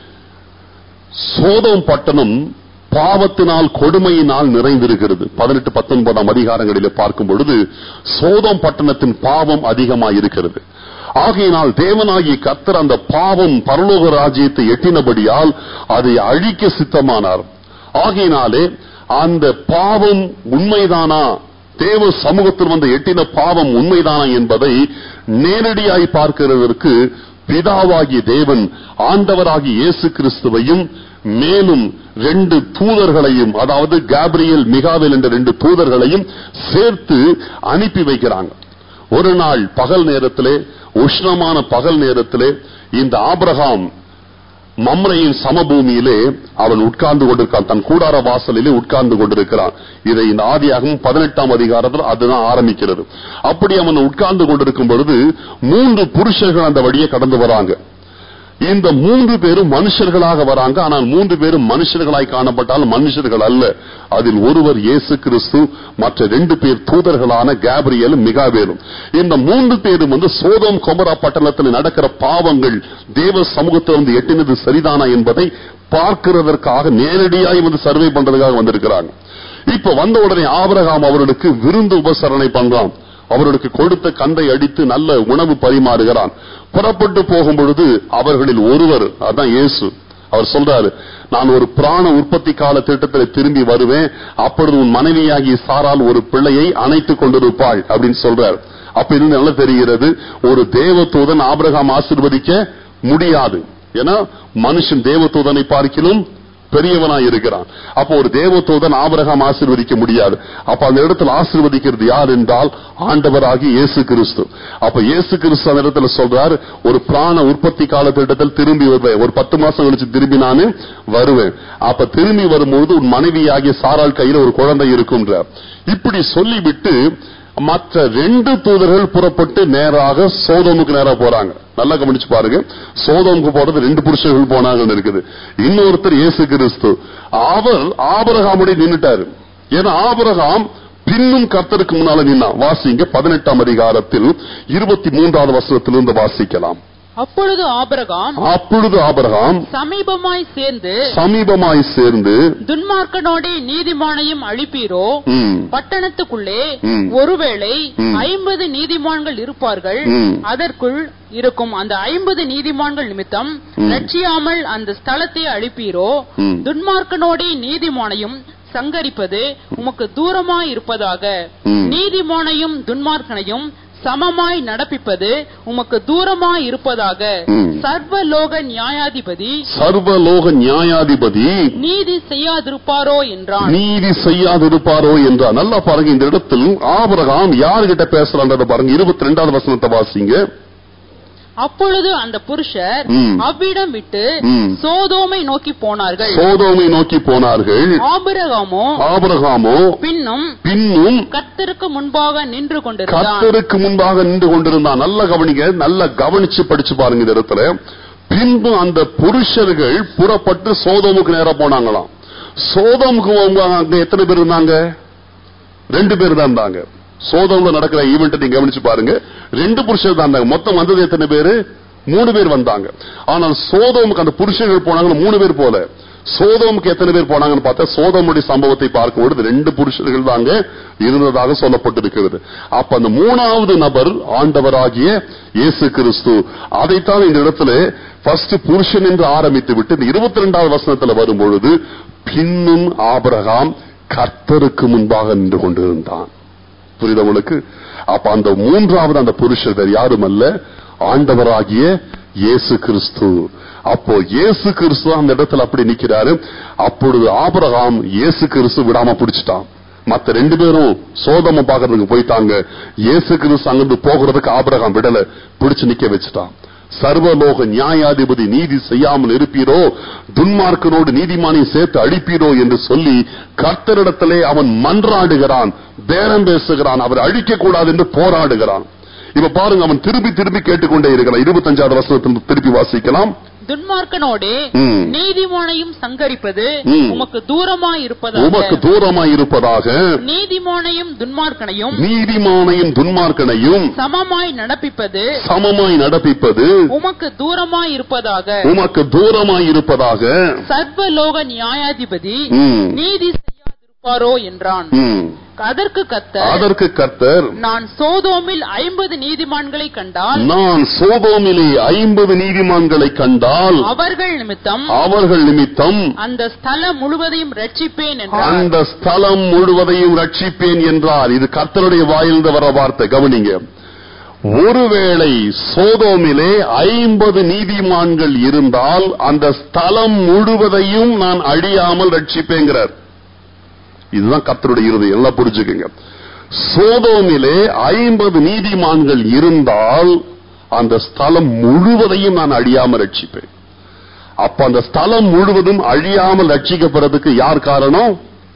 சோதம் பட்டணம் பாவத்தினால் கொடுமையினால் நிறைந்திருக்கிறது பதினெட்டு பத்தொன்பதாம் அதிகாரங்களிலே பார்க்கும் பொழுது சோதம் பட்டணத்தின் பாவம் அதிகமாயிருக்கிறது ஆகையினால் தேவனாகிய கர்த்தர் அந்த பாவம் பரலோக ராஜ்யத்தை எட்டினபடியால் அதை அழிக்க சித்தமானார் ஆகையினாலே அந்த பாவம் உண்மைதானா தேவ சமூகத்தில் வந்து எட்டின பாவம் உண்மைதானா என்பதை நேரடியாய் பார்க்கிறதற்கு பிதாவாகிய தேவன் ஆண்டவராகிய இயேசு கிறிஸ்துவையும் மேலும் ரெண்டு தூதர்களையும் அதாவது காப்ரியல் மிகாவேல் என்ற ரெண்டு தூதர்களையும் சேர்த்து அனுப்பி வைக்கிறாங்க ஒரு நாள் பகல் நேரத்திலே உஷ்ணமான பகல் நேரத்திலே இந்த ஆபிரகாம் மம்ரையின் சமபூமியிலே அவன் உட்கார்ந்து கொண்டிருக்கான் தன் கூடார வாசலிலே உட்கார்ந்து கொண்டிருக்கிறான் இதை இந்த ஆதியாகவும் பதினெட்டாம் அதிகாரத்தில் அதுதான் ஆரம்பிக்கிறது அப்படி அவன் உட்கார்ந்து கொண்டிருக்கும் பொழுது மூன்று புருஷர்கள் அந்த வழியே கடந்து வராங்க இந்த மூன்று பேரும் மனுஷர்களாக வராங்க ஆனால் மூன்று பேரும் மனுஷர்களாய் காணப்பட்டால் மனுஷர்கள் அல்ல அதில் ஒருவர் இயேசு கிறிஸ்து மற்ற ரெண்டு பேர் தூதர்களான கேப்ரியலும் மிகாவேலும் இந்த மூன்று பேரும் வந்து சோதம் கொமரா பட்டணத்தில் நடக்கிற பாவங்கள் தேவ சமூகத்தில் வந்து எட்டினது சரிதானா என்பதை பார்க்கிறதற்காக நேரடியாய் வந்து சர்வே பண்றதுக்காக வந்திருக்கிறாங்க இப்ப வந்த உடனே ஆபரகாம் அவர்களுக்கு விருந்து உபசரணை பண்றான் அவர்களுக்கு கொடுத்த கந்தை அடித்து நல்ல உணவு பரிமாறுகிறான் புறப்பட்டு போகும் பொழுது அவர்களில் ஒருவர் அதான் இயேசு அவர் சொல்றாரு நான் ஒரு பிராண உற்பத்தி கால திட்டத்தில் திரும்பி வருவேன் அப்பொழுது உன் மனைவியாகிய சாரால் ஒரு பிள்ளையை அணைத்துக் கொண்டிருப்பாள் அப்படின்னு சொல்றார் அப்ப இருந்து நல்லா தெரிகிறது ஒரு தேவதூதன் ஆபிரகாம் ஆசிர்வதிக்க முடியாது ஏன்னா மனுஷன் தேவதூதனை பார்க்கிலும் பெரியவனாய் இருக்கிறான் அப்போ ஒரு தேவதூதன் ஆபிரகாம் ஆசீர்வதிக்க முடியாது அப்ப அந்த இடத்துல ஆசீர்வதிக்கிறது யார் என்றால் ஆண்டவராகி இயேசு கிறிஸ்து அப்ப இயேசு கிறிஸ்து அந்த இடத்துல சொல்றார் ஒரு பிராண உற்பத்தி காலத்திட்டத்தில் திரும்பி வருவேன் ஒரு பத்து மாசம் கழிச்சு திரும்பி நான் வருவேன் அப்ப திரும்பி வரும்போது உன் மனைவியாகிய சாரால் கையில ஒரு குழந்தை இருக்கும்ன்றார் இப்படி சொல்லிவிட்டு மற்ற ரெண்டு தூதர்கள் புறப்பட்டு நேராக சோதோமுக்கு நேரா போறாங்க நல்லா கவனிச்சு பாருங்க சோதோமுக்கு போறது ரெண்டு புருஷர்கள் போனாங்கன்னு இருக்குது இன்னொருத்தர் இயேசு கிறிஸ்து அவர் ஆபரகாமுடைய நின்னுட்டாரு ஏன்னா ஆபரகாம் பின்னும் கர்த்தருக்கு முன்னால நின்னா வாசிங்க பதினெட்டாம் அதிகாரத்தில் இருபத்தி மூன்றாவது வசனத்திலிருந்து வாசிக்கலாம்
அப்பொழுது ஆபிரகாம்
அப்பொழுது ஆபரகாம்
சமீபமாய் சேர்ந்து
சமீபமாய் சேர்ந்து
துன்மார்க்கனோடே நீதிமானையும் அழிப்பீரோ
ம்,
பட்டணத்துக்குள்ளே
ம்.
ஒருவேளை
ம்.
ஐம்பது நீதிமான்கள் இருப்பார்கள்
ம்.
அதற்குள் இருக்கும் அந்த ஐம்பது நீதிமான்கள் நிமித்தம்
ம்.
ரட்சியாமல் அந்த ஸ்தலத்தை அழிப்பீரோ
ம்.
துன்மார்க்கனோடே நீதிமானையும் சங்கரிப்பது உமக்கு தூரமாய் இருப்பதாக
ம்.
நீதிமானையும் துன்மார்க்கனையும் சமமாய் நடப்பிப்பது உமக்கு தூரமாய் இருப்பதாக
ம்.
சர்வலோக நியாயாதிபதி
சர்வலோக நியாயாதிபதி
நீதி செய்யாதிருப்பாரோ என்றான்
நீதி செய்யாதிருப்பாரோ என்றார் நல்லா பாருங்க இந்த இடத்தில் ஆபிரகாம் யாருகிட்ட பேசுறான்றத பாருங்க இருபத்தி ரெண்டாவது வசனத்தை வாசிங்க
அப்பொழுது அந்த புருஷர்
ம்.
அவ்விடம் விட்டு
ம்.
சோதோமை நோக்கி போனார்கள்
சோதோமை நோக்கி போனார்கள்
ஆபிரகாமோ
ஆபிரகாமோ
பின்னும்
பின்னும்
கர்த்தருக்கு முன்பாக நின்று கொண்டிருந்தான்
கர்த்தருக்கு முன்பாக நின்று கொண்டிருந்தான் நல்ல கவனிங்க நல்லா கவனிச்சு படிச்சு பாருங்க இந்த இடத்துல பின்பு அந்த புருஷர்கள் புறப்பட்டு சோதோமுக்கு நேரா போனாங்களாம் சோதோமுக்கு போகும்போது அங்க எத்தனை பேர் இருந்தாங்க ரெண்டு பேர் தான் இருந்தாங்க சோதோம்ல நடக்கிற ஈவெண்ட் நீங்க கவனிச்சு பாருங்க ரெண்டு புருஷர் தான் இருந்தாங்க மொத்தம் வந்தது எத்தனை பேரு மூணு பேர் வந்தாங்க ஆனால் சோதோமுக்கு அந்த புருஷர்கள் போனாங்க மூணு பேர் போல சோதோமுக்கு எத்தனை பேர் போனாங்கன்னு பார்த்தா சோதோமுடைய சம்பவத்தை பார்க்கும்போது ரெண்டு புருஷர்கள் தாங்க இருந்ததாக சொல்லப்பட்டிருக்கிறது அப்ப அந்த மூணாவது நபர் ஆண்டவராகிய இயேசு கிறிஸ்து அதைத்தான் இந்த இடத்துல ஃபர்ஸ்ட் புருஷன் என்று ஆரம்பித்து விட்டு இந்த இருபத்தி ரெண்டாவது வசனத்துல வரும் பொழுது பின்னும் ஆபிரகாம் கர்த்தருக்கு முன்பாக நின்று கொண்டிருந்தான் புரியுதா உங்களுக்கு அப்ப அந்த மூன்றாவது அந்த புருஷர் வேறு யாரும் அல்ல ஆண்டவராகிய இயேசு கிறிஸ்து அப்போ இயேசு கிறிஸ்து அந்த இடத்துல அப்படி நிக்கிறாரு அப்பொழுது ஆபிரகாம் இயேசு கிறிஸ்து விடாம பிடிச்சிட்டான் மத்த ரெண்டு பேரும் சோதம பாக்குறதுக்கு போயிட்டாங்க இயேசு கிறிஸ்து அங்கிருந்து போகிறதுக்கு ஆபிரகாம் விடல பிடிச்சு நிக்க வச்சுட்டான் சர்வலோக நியாயாதிபதி நீதி செய்யாமல் இருப்பீரோ துன்மார்க்கனோடு நீதிமானை சேர்த்து அழிப்பீரோ என்று சொல்லி கர்த்தரிடத்திலே அவன் மன்றாடுகிறான் பேரம் பேசுகிறான் அவர் அழிக்க கூடாது என்று போராடுகிறான் இப்ப பாருங்க அவன் திருப்பி திருப்பி கேட்டுக்கொண்டே இருக்கிறான் இருபத்தஞ்சாவது வருஷத்துல திருப்பி வாசிக்கலாம்
துன்மார்க்கனோடே
ம்.
நீதிமானையும் சங்கரிப்பது
ம்.
உமக்கு தூரமாய்
உமக்கு
இருப்பதாக
தூரமாய் இருப்பதாக
நீதிமானையும் துன்மார்க்கனையும்
நீதிமானையும் துன்மார்க்கனையும்
சமமாய் நடப்பிப்பது
சமமாய் நடப்பிப்பது
உமக்கு தூரமாய் இருப்பதாக
உமக்கு தூரமாய் இருப்பதாக
சர்வலோக நியாயாதிபதி
ம்.
நீதி செய்யாதிருப்பாரோ பாரோ என்றான்
ம்.
அதற்கு கத்தர்
அதற்கு கர்த்தர்
நான் சோதோமில் ஐம்பது நீதிமான்களை கண்டால்
நான் சோதோமிலே ஐம்பது நீதிமான்களை கண்டால்
அவர்கள் நிமித்தம்
அவர்கள் நிமித்தம்
அந்த ஸ்தலம் முழுவதையும் ரட்சிப்பேன் என்றார்
அந்த ஸ்தலம் முழுவதையும் ரட்சிப்பேன் என்றார் இது கர்த்தருடைய வாயிலிருந்து வர வார்த்தை கவனிங்க ஒருவேளை சோதோமிலே ஐம்பது நீதிமான்கள் இருந்தால் அந்த ஸ்தலம் முழுவதையும் நான் அழியாமல் ரட்சிப்பேங்கிறார் இதுதான் கர்த்தருடைய இறுதி எல்லாம் புரிஞ்சுக்குங்க சோதோமிலே ஐம்பது நீதிமான்கள் இருந்தால் அந்த ஸ்தலம் முழுவதையும் நான் அழியாமல் ரட்சிப்பேன் அப்ப அந்த ஸ்தலம் முழுவதும் அழியாமல் ரட்சிக்கப்படுறதுக்கு யார் காரணம்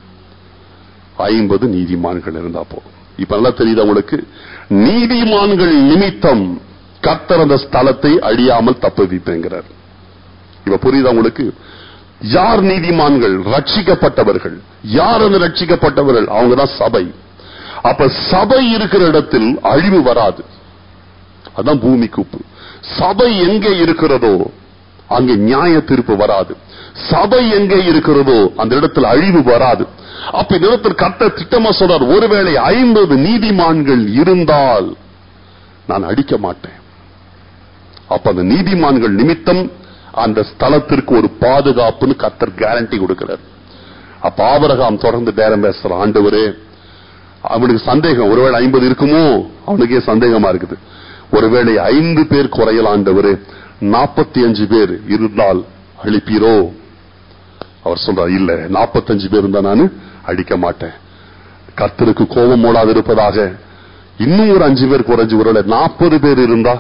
ஐம்பது நீதிமான்கள் இருந்தா போதும் இப்ப நல்லா தெரியுது உங்களுக்கு நீதிமான்கள் நிமித்தம் கர்த்தர் அந்த ஸ்தலத்தை அழியாமல் தப்புவிப்பேங்கிறார் இப்ப புரியுதா உங்களுக்கு யார் நீதிமான்கள் ரட்சிக்கப்பட்டவர்கள் யார் அந்த ரட்சிக்கப்பட்டவர்கள் அவங்க தான் சபை அப்ப சபை இருக்கிற இடத்தில் அழிவு வராது அதான் பூமி கூப்பு சபை எங்கே இருக்கிறதோ அங்கே நியாய தீர்ப்பு வராது சபை எங்கே இருக்கிறதோ அந்த இடத்துல அழிவு வராது அப்ப இந்த இடத்தில் கத்த திட்டமா சொல்றார் ஒருவேளை ஐம்பது நீதிமான்கள் இருந்தால் நான் அடிக்க மாட்டேன் அப்ப அந்த நீதிமான்கள் நிமித்தம் அந்த ஸ்தலத்திற்கு ஒரு பாதுகாப்புன்னு கத்தர் கேரண்டி கொடுக்கிறார் அப்ப ஆபரகாம் தொடர்ந்து பேரம் பேசுற ஆண்டவரே அவனுக்கு சந்தேகம் ஒருவேளை ஐம்பது இருக்குமோ அவனுக்கே சந்தேகமா இருக்குது ஒருவேளை ஐந்து பேர் குறையல் ஆண்டவரே நாற்பத்தி அஞ்சு பேர் இருந்தால் அழிப்பீரோ அவர் சொல்றார் இல்ல நாற்பத்தஞ்சு பேர் இருந்தா நான் அடிக்க மாட்டேன் கர்த்தருக்கு கோபம் மூடாது இருப்பதாக இன்னும் ஒரு அஞ்சு பேர் குறைஞ்சு ஒருவேளை நாற்பது பேர் இருந்தா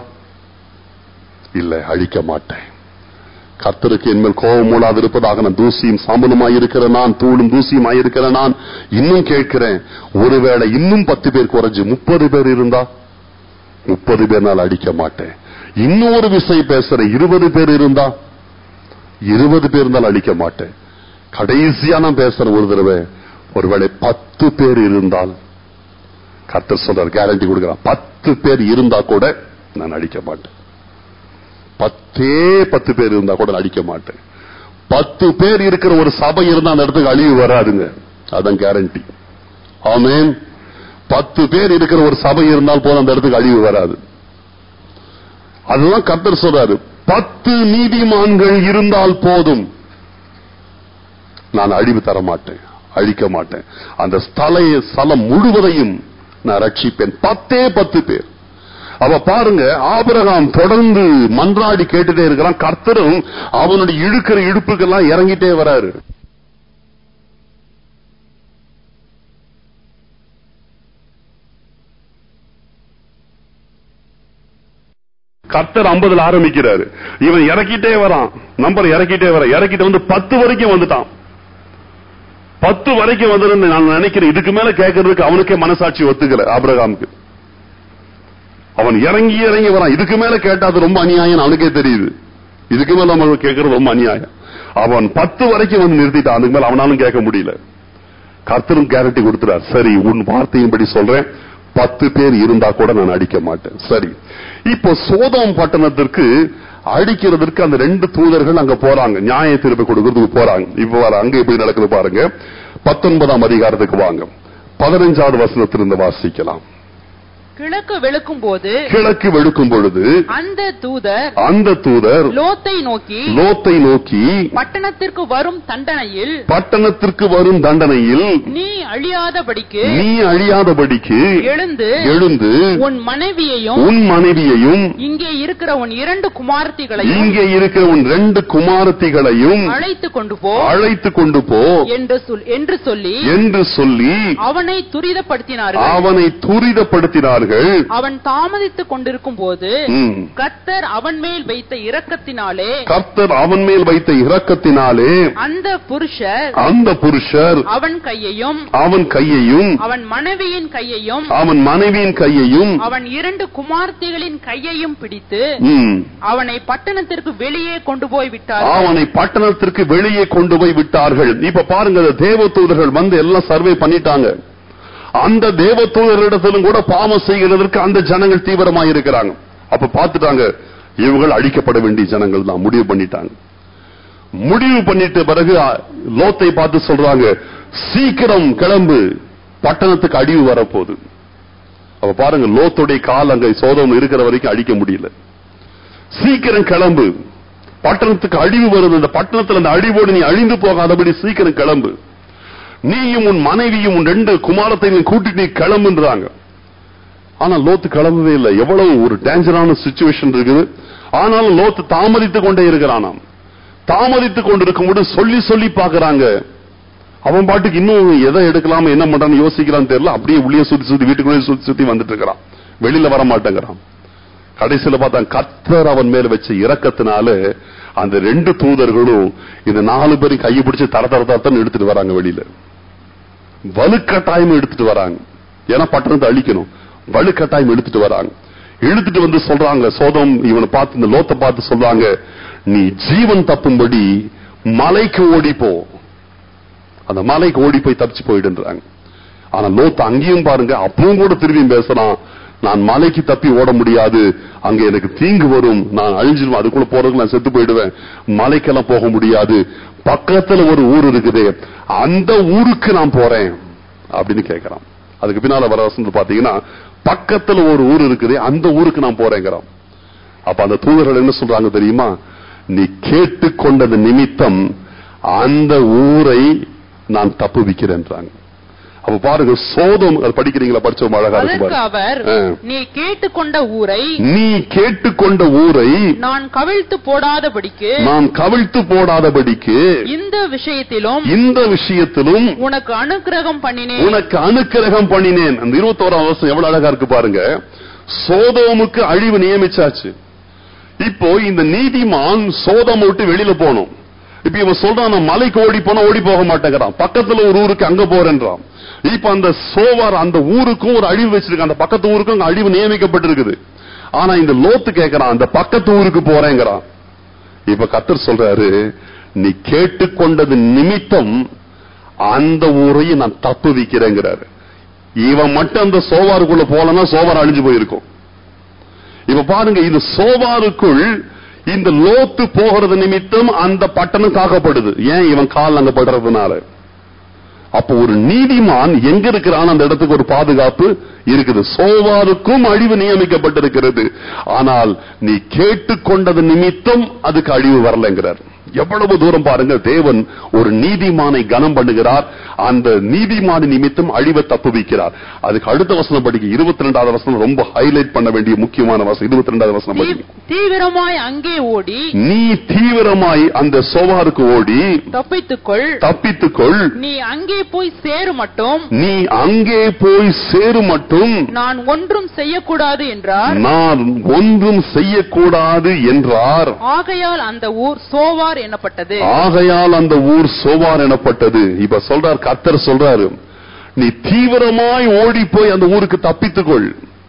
இல்ல அழிக்க மாட்டேன் கர்த்தருக்கு என்மேல் கோபம் மூடாது இருப்பதாக நான் தூசியும் சாம்பலுமாய் இருக்கிற நான் தூளும் தூசியுமாய் இருக்கிற நான் இன்னும் கேட்கிறேன் ஒருவேளை இன்னும் பத்து பேர் குறைஞ்சு முப்பது பேர் இருந்தா முப்பது பேர்னால் அடிக்க மாட்டேன் இன்னொரு விசை பேசுற இருபது பேர் இருந்தா இருபது பேர் இருந்தால் அடிக்க மாட்டேன் கடைசியா நான் பேசுறேன் ஒரு தடவை ஒருவேளை பத்து பேர் இருந்தால் கர்த்தர் சொல்றார் கேரண்டி கொடுக்கிறான் பத்து பேர் இருந்தா கூட நான் அடிக்க மாட்டேன் பத்தே பத்து பேர் இருந்தா கூட நான் அடிக்க மாட்டேன் பத்து பேர் இருக்கிற ஒரு சபை இருந்தா அந்த இடத்துக்கு அழிவு வராதுங்க அதான் கேரண்டி ஆமேன் பத்து பேர் இருக்கிற ஒரு சபை இருந்தால் போதும் அந்த இடத்துக்கு அழிவு வராது அதுதான் கர்த்தர் சொல்றாரு பத்து நீதிமான்கள் இருந்தால் போதும் நான் அழிவு தர மாட்டேன் அழிக்க மாட்டேன் அந்த ஸ்தல ஸ்தலம் முழுவதையும் நான் ரட்சிப்பேன் பத்தே பத்து பேர் அவ பாருங்க ஆபிரகாம் தொடர்ந்து மன்றாடி கேட்டுட்டே இருக்கிறான் கர்த்தரும் அவனுடைய இழுக்கிற இடுப்புக்கெல்லாம் இறங்கிட்டே வராரு கர்த்தர் ஐம்பதுல ஆரம்பிக்கிறாரு இவன் இறக்கிட்டே வரான் நம்பர் இறக்கிட்டே வர இறக்கிட்டு வந்து பத்து வரைக்கும் வந்துட்டான் பத்து வரைக்கும் வந்து நான் நினைக்கிறேன் இதுக்கு மேல கேட்கறதுக்கு அவனுக்கே மனசாட்சி ஒத்துக்கல ஆபிரகாமுக்கு அவன் இறங்கி இறங்கி வரான் இதுக்கு மேல கேட்டா அது ரொம்ப அநியாயம் அவனுக்கே தெரியுது இதுக்கு மேல நம்ம கேட்கறது ரொம்ப அநியாயம் அவன் பத்து வரைக்கும் வந்து நிறுத்திட்டான் அதுக்கு மேல அவனாலும் கேட்க முடியல கர்த்தரும் கேரண்டி கொடுத்துறார் சரி உன் வார்த்தையின்படி சொல்றேன் பத்து பேர் இருந்தா கூட நான் அடிக்க மாட்டேன் சரி இப்போ சோதம் பட்டணத்திற்கு அடிக்கிறதுக்கு அந்த ரெண்டு தூதர்கள் அங்க போறாங்க நியாய தீர்ப்பு கொடுக்கறதுக்கு போறாங்க இப்ப வர அங்க எப்படி நடக்குது பாருங்க பத்தொன்பதாம் அதிகாரத்துக்கு வாங்க பதினஞ்சாவது வசனத்திலிருந்து வாசிக்கலாம்
கிழக்கு வெளுக்கும் போது
கிழக்கு வெளுக்கும் பொழுது
அந்த தூதர்
அந்த தூதர்
லோத்தை நோக்கி
லோத்தை நோக்கி
பட்டணத்திற்கு வரும் தண்டனையில்
பட்டணத்திற்கு வரும் தண்டனையில்
நீ அழியாதபடிக்கு
நீ அழியாதபடிக்கு
எழுந்து
எழுந்து
உன் மனைவியையும்
உன் மனைவியையும்
இங்கே இருக்கிற உன் இரண்டு குமாரத்திகளையும்
இங்கே இருக்கிற உன் ரெண்டு குமாரத்திகளையும்
அழைத்து கொண்டு போ
அழைத்து கொண்டு போ
என்று சொல் என்று சொல்லி
என்று சொல்லி
அவனை துரிதப்படுத்தினார்கள்
அவனை துரிதப்படுத்தினார்கள்
அவன் தாமதித்துக் கொண்டிருக்கும் போது
ம்.
கர்த்தர் அவன் மேல் வைத்த இரக்கத்தினாலே
கர்த்தர் அவன் மேல் வைத்த இரக்கத்தினாலே
அந்த புருஷர்
அந்த புருஷர்
அவன் கையையும்
அவன் கையையும்
அவன் மனைவியின் கையையும்
அவன் மனைவியின் கையையும்
அவன் இரண்டு குமார்த்திகளின் கையையும் பிடித்து
ம்,
அவனை பட்டணத்திற்கு வெளியே கொண்டு போய் விட்டார்
அவனை பட்டணத்திற்கு வெளியே கொண்டு போய் விட்டார்கள் இப்ப பாருங்க அந்த தேவதூதர்கள் வந்து எல்லாம் சர்வே பண்ணிட்டாங்க அந்த தேவதூதரிடத்திலும் கூட பாவம் செய்கிறதற்கு அந்த ஜனங்கள் தீவிரமாக இருக்கிறாங்க அப்ப பார்த்துட்டாங்க இவங்கள் அழிக்கப்பட வேண்டிய ஜனங்கள் தான் முடிவு பண்ணிட்டாங்க முடிவு பண்ணிட்ட பிறகு அ, லோத்தை பார்த்து சொல்றாங்க சீக்கிரம் கிளம்பு பட்டணத்துக்கு அழிவு வரப்போகுது அப்ப பாருங்க லோத்துடைய கால் அங்க சோதம் இருக்கிற வரைக்கும் அடிக்க முடியல சீக்கிரம் கிளம்பு பட்டணத்துக்கு அழிவு வருது இந்த பட்டணத்துல அந்த அழிவோடு நீ அழிந்து போகாதபடி சீக்கிரம் கிளம்பு நீயும் உன் மனைவியும் உன் ரெண்டு குமாரத்தையும் கூட்டிட்டு நீ கிளம்புன்றாங்க ஆனா லோத்து கிளம்பவே இல்லை எவ்வளவு ஒரு டேஞ்சரான சுச்சுவேஷன் இருக்குது ஆனாலும் லோத்து தாமதித்துக் கொண்டே இருக்கிறானாம் தாமதித்துக் கொண்டிருக்கும்போது சொல்லி சொல்லி பாக்குறாங்க அவன் பாட்டுக்கு இன்னும் எதை எடுக்கலாம் என்ன பண்றான்னு யோசிக்கிறான்னு தெரியல அப்படியே உள்ளே சுத்தி சுத்தி வீட்டுக்குள்ளே சுத்தி சுத்தி வந்துட்டு இருக்கிறான் வெளியில வர மாட்டேங்கிறான் கடைசியில பார்த்தா கத்தர் அவன் மேல வச்ச இரக்கத்தினால அந்த ரெண்டு தூதர்களும் இந்த நாலு பேரும் கையை பிடிச்சு தர தர தரத்தன்னு எடுத்துட்டு வராங்க வெளியில வலுக்கட்டாயம் எடுத்துட்டு வராங்க ஏன்னா பட்டணத்தை அழிக்கணும் வலுக்கட்டாயம் எடுத்துட்டு வராங்க இழுத்துட்டு வந்து சொல்றாங்க சோதம் இவனை பார்த்து இந்த லோத்தை பார்த்து சொல்றாங்க நீ ஜீவன் தப்பும்படி மலைக்கு ஓடி போ அந்த மலைக்கு ஓடி போய் தப்பிச்சு போயிடுன்றாங்க ஆனா லோத் அங்கேயும் பாருங்க அப்பவும் கூட திரும்பியும் பேசுறான் நான் மலைக்கு தப்பி ஓட முடியாது அங்க எனக்கு தீங்கு வரும் நான் அழிஞ்சிருவேன் அதுக்குள்ள போறதுக்கு நான் செத்து போயிடுவேன் மலைக்கெல்லாம் போக முடியாது பக்கத்துல ஒரு ஊர் இருக்குது அந்த ஊருக்கு நான் போறேன் அப்படின்னு கேட்கறான் அதுக்கு பின்னால வர வசந்து பாத்தீங்கன்னா பக்கத்துல ஒரு ஊர் இருக்குது அந்த ஊருக்கு நான் போறேங்கிறான் அப்ப அந்த தூதர்கள் என்ன சொல்றாங்க தெரியுமா நீ கேட்டுக்கொண்டது நிமித்தம் அந்த ஊரை நான் தப்புவிக்கிறேன்றாங்க அப்ப பாருங்க சோதம் அது படிக்கிறீங்களா படிச்சவங்க அழகா இருக்கு
அதற்கு
பாருங்க.
அவர்
ஆ.
நீ கேட்டுக்கொண்ட ஊரை
நீ கேட்டுக்கொண்ட ஊரை
நான் கவிழ்த்து போடாதபடிக்கு
நான் கவிழ்த்து போடாதபடிக்கு
இந்த விஷயத்திலும்
இந்த விஷயத்திலும்
உனக்கு அனுக்கிரகம் பண்ணினேன்
உனக்கு அனுக்கிரகம் பண்ணினேன் அந்த இருபத்தோராம் வருஷம் எவ்வளவு அழகா இருக்கு பாருங்க சோதோமுக்கு அழிவு நியமிச்சாச்சு இப்போ இந்த நீதிமான் சோதம் விட்டு வெளியில போகணும் இப்ப இவன் சொல்றான் நான் மலைக்கு ஓடி போனா ஓடி போக மாட்டேங்கிறான் பக்கத்துல ஒரு ஊருக்கு அங்க போறேன்றான் இப்ப அந்த சோவார் அந்த ஊருக்கும் ஒரு அழிவு வச்சிருக்கான் அந்த பக்கத்து ஊருக்கும் அங்க அழிவு நியமிக்கப்பட்டிருக்குது ஆனா இந்த லோத்து கேட்கறான் அந்த பக்கத்து ஊருக்கு போறேங்கிறான் இப்ப கத்தர் சொல்றாரு நீ கேட்டுக்கொண்டது நிமித்தம் அந்த ஊரையும் நான் தப்பு வைக்கிறேங்கிறாரு இவன் மட்டும் அந்த சோவாருக்குள்ள போலன்னா சோவார் அழிஞ்சு போயிருக்கும் இப்ப பாருங்க இது சோவாருக்குள் இந்த லோத்து போகிறது நிமித்தம் அந்த பட்டணம் காக்கப்படுது ஏன் இவன் கால் அங்க படுறதுனால அப்போ ஒரு நீதிமான் எங்க இருக்கிறான் அந்த இடத்துக்கு ஒரு பாதுகாப்பு இருக்குது சோவாருக்கும் அழிவு நியமிக்கப்பட்டிருக்கிறது ஆனால் நீ கேட்டுக்கொண்டது நிமித்தம் அதுக்கு அழிவு வரலங்கிறார் எவ்வளவு தூரம் பாருங்க தேவன் ஒரு நீதிமானை கனம் பண்ணுகிறார் அந்த நீதிமான நிமித்தம் அழிவை தப்புவிக்கிறார் அதுக்கு அடுத்த வசனம் படிக்க இருபத்தி ரெண்டாவது வசனம் ரொம்ப ஹைலைட் பண்ண வேண்டிய முக்கியமான வசனம் இருபத்தி ரெண்டாவது வசனம்
தீ-
படிக்க
தீவிரமாய் அங்கே ஓடி
நீ தீவிரமாய் அந்த சோவாருக்கு ஓடி
தப்பித்துக்கொள்
தப்பித்துக்கொள்
நீ அங்கே போய் சேரு மட்டும்
நீ அங்கே போய் சேரு மட்டும்
நான் ஒன்றும் செய்யக்கூடாது என்றார்
நான் ஒன்றும் செய்யக்கூடாது என்றார்
ஆகையால் அந்த ஊர் சோவார் எனப்பட்டது
ஆகையால் அந்த ஊர் சோவார் எனப்பட்டது இப்ப சொல்றார் கத்தர் சொல்றாரு நீ தீவிரமாய் ஓடி போய் அந்த ஊருக்கு தப்பித்துக்கொள்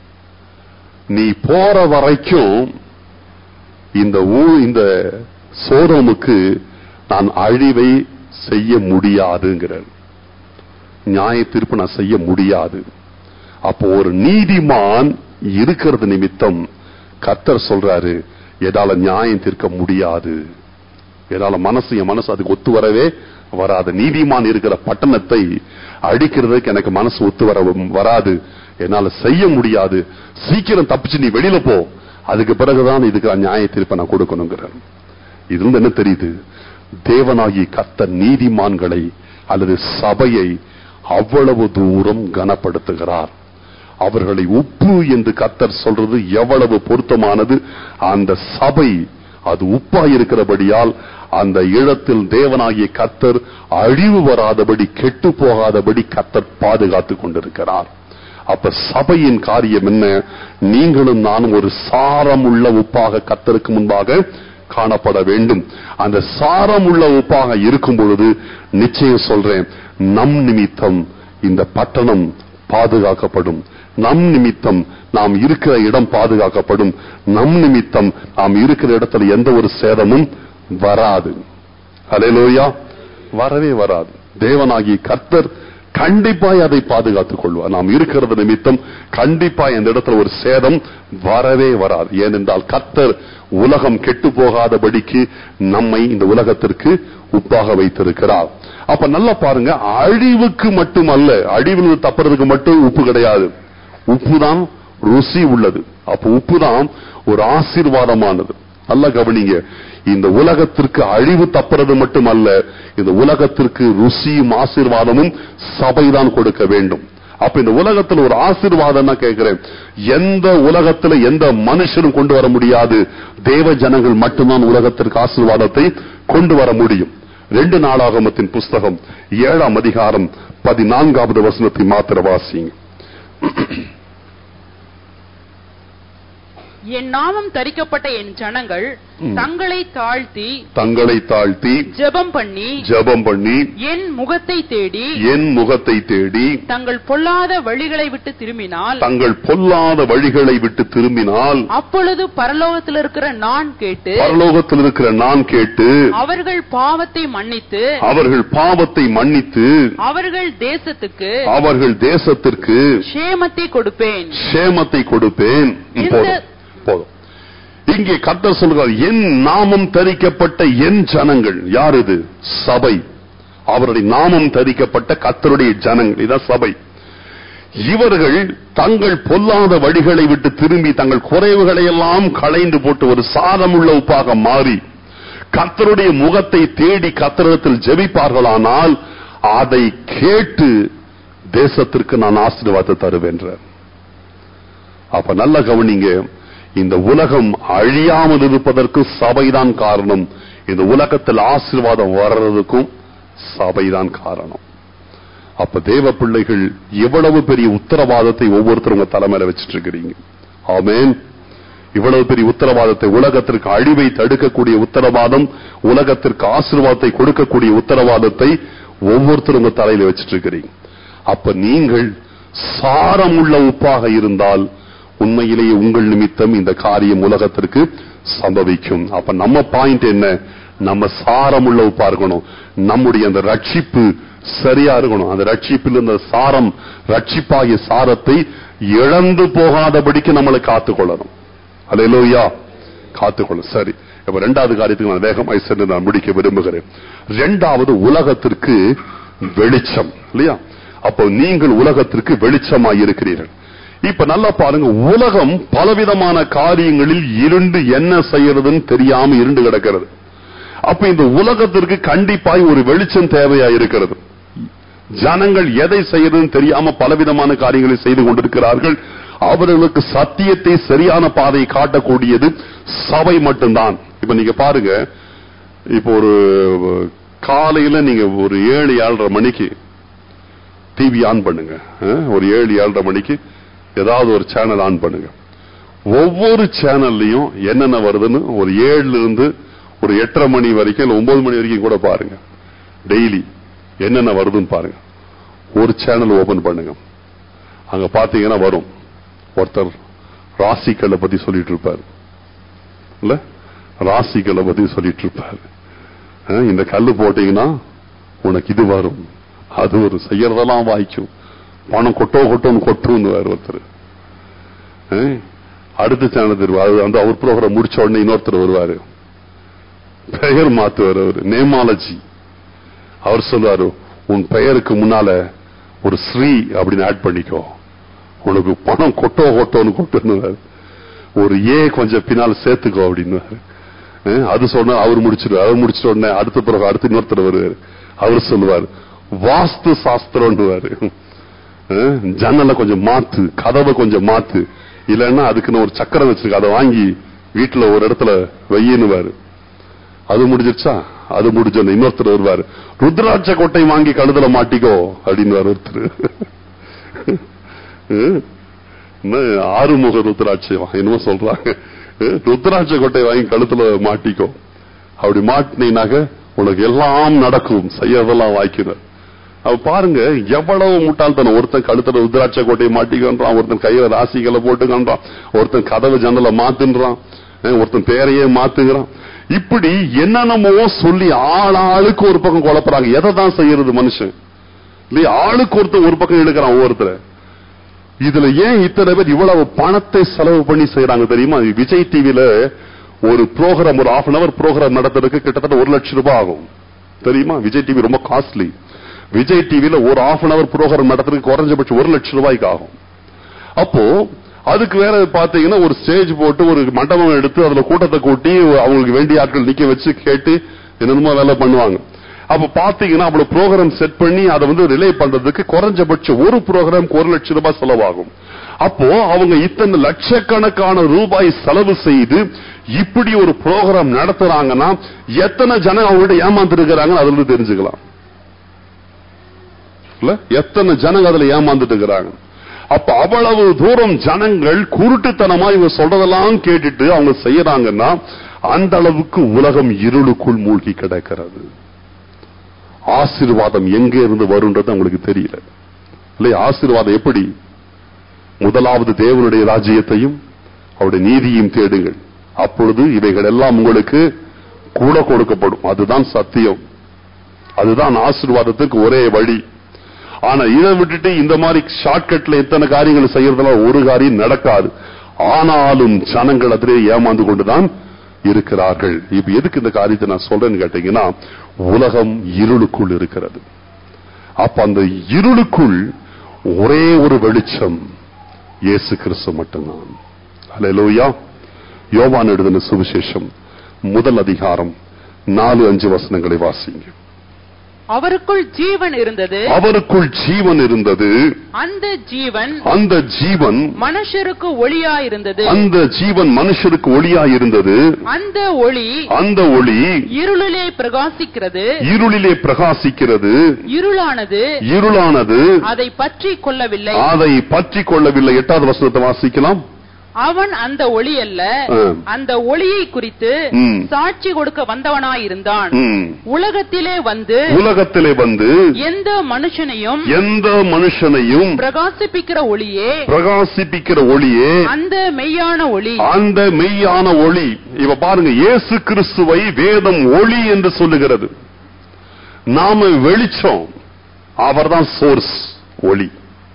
நீ போற வரைக்கும் இந்த ஊர் இந்த சோதோமுக்கு நான் அழிவை செய்ய முடியாதுங்கிறார் நியாய தீர்ப்பு நான் செய்ய முடியாது அப்போ ஒரு நீதிமான் இருக்கிறது நிமித்தம் கத்தர் சொல்றாரு எதால நியாயம் தீர்க்க முடியாது என்னால மனசு என் மனசு அதுக்கு ஒத்து வரவே வராது நீதிமான் இருக்கிற பட்டணத்தை அடிக்கிறதுக்கு எனக்கு மனசு ஒத்து வர வராது என்னால செய்ய முடியாது சீக்கிரம் தப்பிச்சு நீ வெளியில போ அதுக்கு பிறகுதான் இதுக்கு நியாய தீர்ப்பை நான் கொடுக்கணுங்கிறார் இது வந்து என்ன தெரியுது தேவனாகி கத்த நீதிமான்களை அல்லது சபையை அவ்வளவு தூரம் கனப்படுத்துகிறார் அவர்களை உப்பு என்று கத்தர் சொல்றது எவ்வளவு பொருத்தமானது அந்த சபை அது உப்பா இருக்கிறபடியால் அந்த இடத்தில் தேவனாகிய கத்தர் அழிவு வராதபடி கெட்டு போகாதபடி கத்தர் பாதுகாத்துக் கொண்டிருக்கிறார் அப்ப சபையின் காரியம் என்ன நீங்களும் நானும் ஒரு சாரம் உள்ள உப்பாக கத்தருக்கு முன்பாக காணப்பட வேண்டும் அந்த சாரம் உள்ள உப்பாக இருக்கும் பொழுது நிச்சயம் சொல்றேன் நம் நிமித்தம் இந்த பட்டணம் பாதுகாக்கப்படும் நம் நிமித்தம் நாம் இருக்கிற இடம் பாதுகாக்கப்படும் நம் நிமித்தம் நாம் இருக்கிற இடத்துல எந்த ஒரு சேதமும் வராது ஹalleluya வரவே வராது தேவனாகிய கர்த்தர் கண்டிப்பாய் அதை பாதுகாத்துக் கொள்வார் நாம் இருக்கிறது நிமித்தம் கண்டிப்பாய் அந்த இடத்துல ஒரு சேதம் வரவே வராது ஏனென்றால் கர்த்தர் உலகம் கெட்டு போகாதபடிக்கு நம்மை இந்த உலகத்திற்கு உப்பாக வைத்திருக்கிறார் அப்ப நல்லா பாருங்க அழிவுக்கு மட்டுமல்ல அழிவில் தப்புறதுக்கு மட்டும் உப்பு கிடையாது உப்பு தான் ருசி உள்ளது அப்ப உப்பு தான் ஒரு ஆசீர்வாதமானது நல்லா கவனிங்க இந்த உலகத்திற்கு அழிவு தப்புறது மட்டுமல்ல இந்த உலகத்திற்கு ருசியும் ஆசீர்வாதமும் சபைதான் கொடுக்க வேண்டும் அப்ப இந்த உலகத்துல ஒரு ஆசீர்வாதம் நான் கேட்கிறேன் எந்த உலகத்துல எந்த மனுஷனும் கொண்டு வர முடியாது தேவ ஜனங்கள் மட்டும்தான் உலகத்திற்கு ஆசீர்வாதத்தை கொண்டு வர முடியும் ரெண்டு நாளாகமத்தின் புஸ்தகம் ஏழாம் அதிகாரம் பதினான்காவது வசனத்தை மாத்திர வாசிங்க
என் நாமம் தரிக்கப்பட்ட என் ஜனங்கள் தங்களை தாழ்த்தி
தங்களை தாழ்த்தி
ஜெபம் பண்ணி
ஜெபம் பண்ணி
என் முகத்தை தேடி
என் முகத்தை தேடி
தங்கள் பொல்லாத வழிகளை விட்டு திரும்பினால்
தங்கள் பொல்லாத வழிகளை விட்டு திரும்பினால்
அப்பொழுது பரலோகத்தில் இருக்கிற நான் கேட்டு
பரலோகத்தில் இருக்கிற நான் கேட்டு
அவர்கள் பாவத்தை மன்னித்து
அவர்கள் பாவத்தை மன்னித்து
அவர்கள் தேசத்துக்கு
அவர்கள் தேசத்திற்கு
க்ஷேமத்தை கொடுப்பேன்
சேமத்தை கொடுப்பேன்
இந்த-
போதும் போதும் இங்கே கர்த்தர் சொல்கிறார் என் நாமம் தரிக்கப்பட்ட என் ஜனங்கள் யார் இது சபை அவருடைய நாமம் தரிக்கப்பட்ட கர்த்தருடைய ஜனங்கள் இதான் சபை இவர்கள் தங்கள் பொல்லாத வழிகளை விட்டு திரும்பி தங்கள் குறைவுகளை எல்லாம் களைந்து போட்டு ஒரு சாதமுள்ள உப்பாக மாறி கர்த்தருடைய முகத்தை தேடி கர்த்தரிடத்தில் ஜெபிப்பார்களானால் அதை கேட்டு தேசத்திற்கு நான் ஆசீர்வாதத்தை தருவேன்றார் அப்ப நல்ல கவனிங்க இந்த உலகம் அழியாமல் இருப்பதற்கு சபைதான் காரணம் இந்த உலகத்தில் ஆசீர்வாதம் வர்றதுக்கும் சபைதான் காரணம் அப்ப தேவ பிள்ளைகள் எவ்வளவு பெரிய உத்தரவாதத்தை ஒவ்வொருத்தரும் உங்க தலைமையில வச்சிட்டு இருக்கிறீங்க ஆமென் இவ்வளவு பெரிய உத்தரவாதத்தை உலகத்திற்கு அழிவை தடுக்கக்கூடிய உத்தரவாதம் உலகத்திற்கு ஆசீர்வாதத்தை கொடுக்கக்கூடிய உத்தரவாதத்தை ஒவ்வொருத்தரும் உங்க தலையில வச்சிட்டு இருக்கிறீங்க அப்ப நீங்கள் சாரம் உள்ள உப்பாக இருந்தால் உண்மையிலேயே உங்கள் நிமித்தம் இந்த காரியம் உலகத்திற்கு சம்பவிக்கும் அப்ப நம்ம பாயிண்ட் என்ன நம்ம சாரம் உள்ள உப்பா இருக்கணும் நம்முடைய அந்த ரட்சிப்பு சரியா இருக்கணும் அந்த ரட்சிப்பில் இந்த சாரம் ரட்சிப்பாகிய சாரத்தை இழந்து போகாதபடிக்கு நம்மளை காத்துக்கொள்ளணும் அல்லேலூயா காத்துக்கொள்ளும் சரி இப்ப ரெண்டாவது காரியத்துக்கு நான் வேகமாய் சென்று நான் முடிக்க விரும்புகிறேன் ரெண்டாவது உலகத்திற்கு வெளிச்சம் இல்லையா அப்போ நீங்கள் உலகத்திற்கு வெளிச்சமாய் இருக்கிறீர்கள் இப்ப நல்லா பாருங்க உலகம் பலவிதமான காரியங்களில் இருண்டு என்ன செய்யறதுன்னு தெரியாம இருண்டு கிடக்கிறது அப்ப இந்த உலகத்திற்கு கண்டிப்பாய் ஒரு வெளிச்சம் தேவையா இருக்கிறது ஜனங்கள் எதை செய்யறதுன்னு தெரியாம பலவிதமான காரியங்களை செய்து கொண்டிருக்கிறார்கள் அவர்களுக்கு சத்தியத்தை சரியான பாதையை காட்டக்கூடியது சபை மட்டும்தான் இப்ப நீங்க பாருங்க இப்போ ஒரு காலையில நீங்க ஒரு ஏழு ஏழரை மணிக்கு டிவி ஆன் பண்ணுங்க அஹ், ஒரு ஏழு ஏழரை மணிக்கு ஏதாவது ஒரு சேனல் ஆன் பண்ணுங்க ஒவ்வொரு சேனல்லையும் என்னென்ன வருதுன்னு ஒரு ஏழுல இருந்து ஒரு எட்டரை மணி வரைக்கும் இல்ல ஒன்பது மணி வரைக்கும் கூட பாருங்க டெய்லி என்னென்ன வருதுன்னு பாருங்க ஒரு சேனல் ஓபன் பண்ணுங்க அங்க பாத்தீங்கன்னா வரும் ஒருத்தர் ராசிக்களை பத்தி சொல்லிட்டு இருப்பாரு இல்ல ராசிக்களை பத்தி சொல்லிட்டு இருப்பாரு அஹ், இந்த கல்லு போட்டீங்கன்னா உனக்கு இது வரும் அது ஒரு செய்யறதெல்லாம் வாய்க்கும் பணம் கொட்டோ கொட்டோன்னு கொட்டுன்னு ஒருத்தர் அஹ், அடுத்த சேனல் தருவார் அது அந்த அவர் ப்ரோக்ராம் முடிச்ச உடனே இன்னொருத்தர் வருவாரு பெயர் மாத்துவார் அவர் நேமாலஜி அவர் சொல்லுவாரு உன் பெயருக்கு முன்னால ஒரு ஸ்ரீ அப்படின்னு ஆட் பண்ணிக்கோ உனக்கு பணம் கொட்டோ கொட்டோன்னு கொட்டுன்னு ஒரு ஏ கொஞ்சம் பின்னால் சேர்த்துக்கோ அப்படின்னு அது சொன்னா அவர் முடிச்சிருவார் அவர் முடிச்சிட்ட உடனே அடுத்த பிறகு அடுத்து இன்னொருத்தர் வருவார் அவர் சொல்லுவார் வாஸ்து சாஸ்திரம்னுவாரு அஹ், ஜன்னலை கொஞ்சம் மாத்து கதவை கொஞ்சம் மாத்து இல்லைன்னா அதுக்குன்னு ஒரு சக்கரம் வச்சிருக்க அதை வாங்கி வீட்டுல ஒரு இடத்துல வையினுவாரு அது முடிஞ்சிருச்சா அது முடிஞ்சோன்னு இன்னொருத்தர் வருவாரு ருத்ராட்ச கொட்டை வாங்கி கழுதுல மாட்டிக்கோ அப்படின்னு ஒருத்தர் அஹ், என்ன ஆறுமுக ருத்ராட்சம் என்னமோ சொல்றாங்க அஹ், ருத்ராட்ச கொட்டை வாங்கி கழுத்துல மாட்டிக்கோ அப்படி மாட்டினீனாக்க உனக்கு எல்லாம் நடக்கும் செய்யறதெல்லாம் வாய்க்கணும் அவ பாருங்க எவ்வளவு முட்டாள்தனம் ஒருத்தன் கழுத்துல ருத்ராட்ச கோட்டையை மாட்டிக்கன்றான் ஒருத்தன் கையில ராசிகளை போட்டுக்கன்றான் ஒருத்தன் கதவு ஜன்னலை மாத்துன்றான் அஹ் ஒருத்தன் பேரையே மாத்துகிறான் இப்படி என்னென்னமோ சொல்லி ஆள் ஆளுக்கு ஒரு பக்கம் குழப்புறாங்க எதை தான் செய்யறது மனுஷன் இல்லையா ஆளுக்கு ஒருத்தர் ஒரு பக்கம் எடுக்கிறான் ஒவ்வொருத்தர் இதுல ஏன் இத்தனை பேர் இவ்வளவு பணத்தை செலவு பண்ணி செய்யறாங்க தெரியுமா விஜய் டிவில ஒரு ப்ரோக்ராம் ஒரு half அன் அவர் ப்ரோக்ராம் நடத்துறதுக்கு கிட்டத்தட்ட ஒரு லட்சம் ரூபாய் ஆகும் தெரியுமா விஜய் டிவி ரொம்ப காஸ்ட்லி விஜய் டிவில ஒரு half அன் அவர் ப்ரோக்ராம் நடத்துறதுக்கு குறைஞ்சபட்சம் ஒரு லட்சம் ரூபாய்க்கு ஆகும் அப்போ அதுக்கு வேற பாத்தீங்கன்னா ஒரு ஸ்டேஜ் போட்டு ஒரு மண்டபம் எடுத்து அதுல கூட்டத்தை கூட்டி அவங்களுக்கு வேண்டிய ஆட்கள் நிக்க வச்சு கேட்டு என்னென்னமோ வேலை பண்ணுவாங்க அப்ப பாத்தீங்கன்னா அவ்வளவு ப்ரோக்ராம் செட் பண்ணி அதை வந்து ரிலே பண்றதுக்கு குறைஞ்சபட்சம் ஒரு ப்ரோக்ராம் ஒரு லட்சம் ரூபாய் செலவாகும் அப்போ அவங்க இத்தனை லட்சக்கணக்கான ரூபாய் செலவு செய்து இப்படி ஒரு ப்ரோக்ராம் நடத்துறாங்கன்னா எத்தனை ஜனம் அவங்கள்ட்ட ஏமாந்து இருக்கிறாங்கன்னு அதுல இருந்து தெரிஞ்சுக்கலாம் இல்ல எத்தனை ஜனங்க அதுல ஏமாந்துட்டு இருக்கிறாங்க அப்ப அவ்வளவு தூரம் ஜனங்கள் குருட்டுத்தனமா இவங்க சொல்றதெல்லாம் கேட்டுட்டு அவங்க செய்யறாங்கன்னா அந்த அளவுக்கு உலகம் இருளுக்குள் மூழ்கி கிடக்கிறது ஆசீர்வாதம் எங்க இருந்து வரும்ன்றது அவங்களுக்கு தெரியல இல்லையா ஆசீர்வாதம் எப்படி முதலாவது தேவனுடைய ராஜ்யத்தையும் அவருடைய நீதியும் தேடுங்கள் அப்பொழுது இவைகள் எல்லாம் உங்களுக்கு கூட கொடுக்கப்படும் அதுதான் சத்தியம் அதுதான் ஆசீர்வாதத்துக்கு ஒரே வழி ஆனா இதை விட்டுட்டு இந்த மாதிரி ஷார்ட்கட்ல எத்தனை காரியங்கள் செய்யறதுல ஒரு காரியம் நடக்காது ஆனாலும் ஜனங்கள் அதிலே ஏமாந்து கொண்டுதான் இருக்கிறார்கள் இப்ப எதுக்கு இந்த காரியத்தை நான் சொல்றேன்னு கேட்டீங்கன்னா உலகம் இருளுக்குள் இருக்கிறது அப்ப அந்த இருளுக்குள் ஒரே ஒரு வெளிச்சம் இயேசு கிறிஸ்து மட்டும்தான் அல்லேலூயா யோவான் எழுதின சுவிசேஷம் முதல் அதிகாரம் நாலு அஞ்சு வசனங்களை வாசிங்க
அவருக்குள் ஜீவன் இருந்தது
அவருக்குள் ஜீவன் இருந்தது
அந்த ஜீவன்
அந்த ஜீவன்
மனுஷருக்கு ஒளியா இருந்தது
அந்த ஜீவன் மனுஷருக்கு ஒளியா இருந்தது
அந்த ஒளி
அந்த ஒளி
இருளிலே பிரகாசிக்கிறது
இருளிலே பிரகாசிக்கிறது
இருளானது
இருளானது
அதை பற்றி கொள்ளவில்லை
அதை பற்றி கொள்ளவில்லை எட்டாவது வசனத்தை வாசிக்கலாம்
அவன் அந்த ஒளி அல்ல
ஆ.
அந்த ஒளியை குறித்து
ம்.
சாட்சி கொடுக்க வந்தவனாயிருந்தான்
ம்.
உலகத்திலே வந்து
உலகத்திலே வந்து
எந்த மனுஷனையும்
எந்த மனுஷனையும்
பிரகாசிப்பிக்கிற ஒளியே
பிரகாசிப்பிக்கிற ஒளியே
அந்த மெய்யான ஒளி
அந்த மெய்யான ஒளி இவ பாருங்க இயேசு கிறிஸ்துவை வேதம் ஒளி என்று சொல்லுகிறது நாம வெளிச்சம் அவர்தான் சோர்ஸ் ஒளி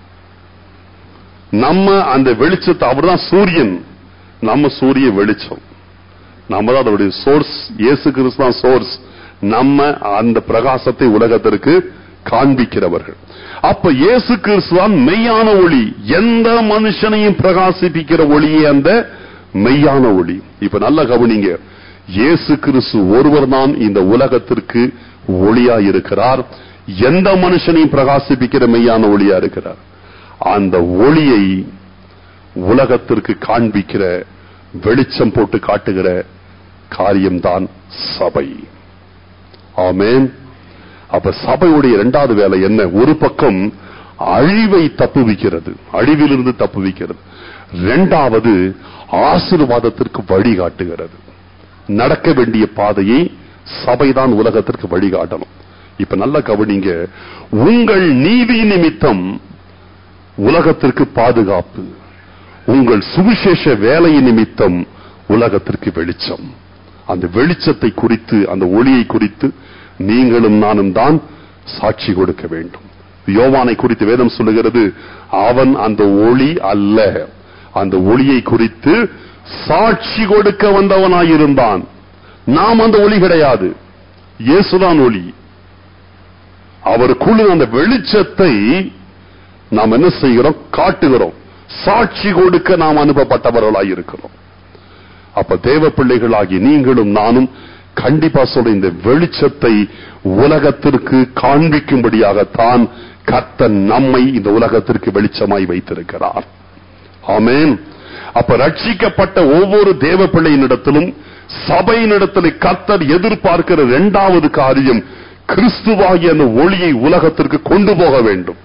நம்ம அந்த வெளிச்சத்தை அவர்தான் சூரியன் நம்ம சூரிய வெளிச்சம் நம்ம தான் அதனுடைய சோர்ஸ் இயேசு கிறிஸ்து தான் சோர்ஸ் நம்ம அந்த பிரகாசத்தை உலகத்திற்கு காண்பிக்கிறவர்கள் அப்ப இயேசு கிறிஸ்து தான் மெய்யான ஒளி எந்த மனுஷனையும் பிரகாசிப்பிக்கிற ஒளியே அந்த மெய்யான ஒளி இப்ப நல்ல கவனிங்க இயேசு கிறிஸ்து ஒருவர் தான் இந்த உலகத்திற்கு ஒளியா இருக்கிறார் எந்த மனுஷனையும் பிரகாசிப்பிக்கிற மெய்யான ஒளியா இருக்கிறார் அந்த ஒளியை உலகத்திற்கு காண்பிக்கிற வெளிச்சம் போட்டு காட்டுகிற காரியம்தான் சபை ஆமென் அப்ப சபையுடைய இரண்டாவது வேலை என்ன ஒரு பக்கம் அழிவை தப்புவிக்கிறது அழிவிலிருந்து தப்புவிக்கிறது இரண்டாவது ஆசீர்வாதத்திற்கு வழிகாட்டுகிறது நடக்க வேண்டிய பாதையை சபைதான் உலகத்திற்கு வழிகாட்டணும் இப்ப நல்ல கவனிங்க உங்கள் நீதி நிமித்தம் உலகத்திற்கு பாதுகாப்பு உங்கள் சுவிசேஷ வேலை நிமித்தம் உலகத்திற்கு வெளிச்சம் அந்த வெளிச்சத்தை குறித்து அந்த ஒளியை குறித்து நீங்களும் நானும் தான் சாட்சி கொடுக்க வேண்டும் யோவானை குறித்து வேதம் சொல்லுகிறது அவன் அந்த ஒளி அல்ல அந்த ஒளியை குறித்து சாட்சி கொடுக்க வந்தவனாயிருந்தான் நாம் அந்த ஒளி கிடையாது இயேசுதான் ஒளி அவருக்குள்ள அந்த வெளிச்சத்தை நாம் என்ன செய்கிறோம் காட்டுகிறோம் சாட்சி கொடுக்க நாம் அனுப்பப்பட்டவர்களாய் இருக்கிறோம் அப்ப தேவ பிள்ளைகளாகி நீங்களும் நானும் கண்டிப்பா சொல்ற இந்த வெளிச்சத்தை உலகத்திற்கு காண்பிக்கும்படியாகத்தான் கர்த்தன் நம்மை இந்த உலகத்திற்கு வெளிச்சமாய் வைத்திருக்கிறார் ஆமென் அப்ப ரட்சிக்கப்பட்ட ஒவ்வொரு தேவ பிள்ளையினிடத்திலும் சபையினிடத்தில் கர்த்தர் எதிர்பார்க்கிற இரண்டாவது காரியம் கிறிஸ்துவாகிய அந்த ஒளியை உலகத்திற்கு கொண்டு போக வேண்டும்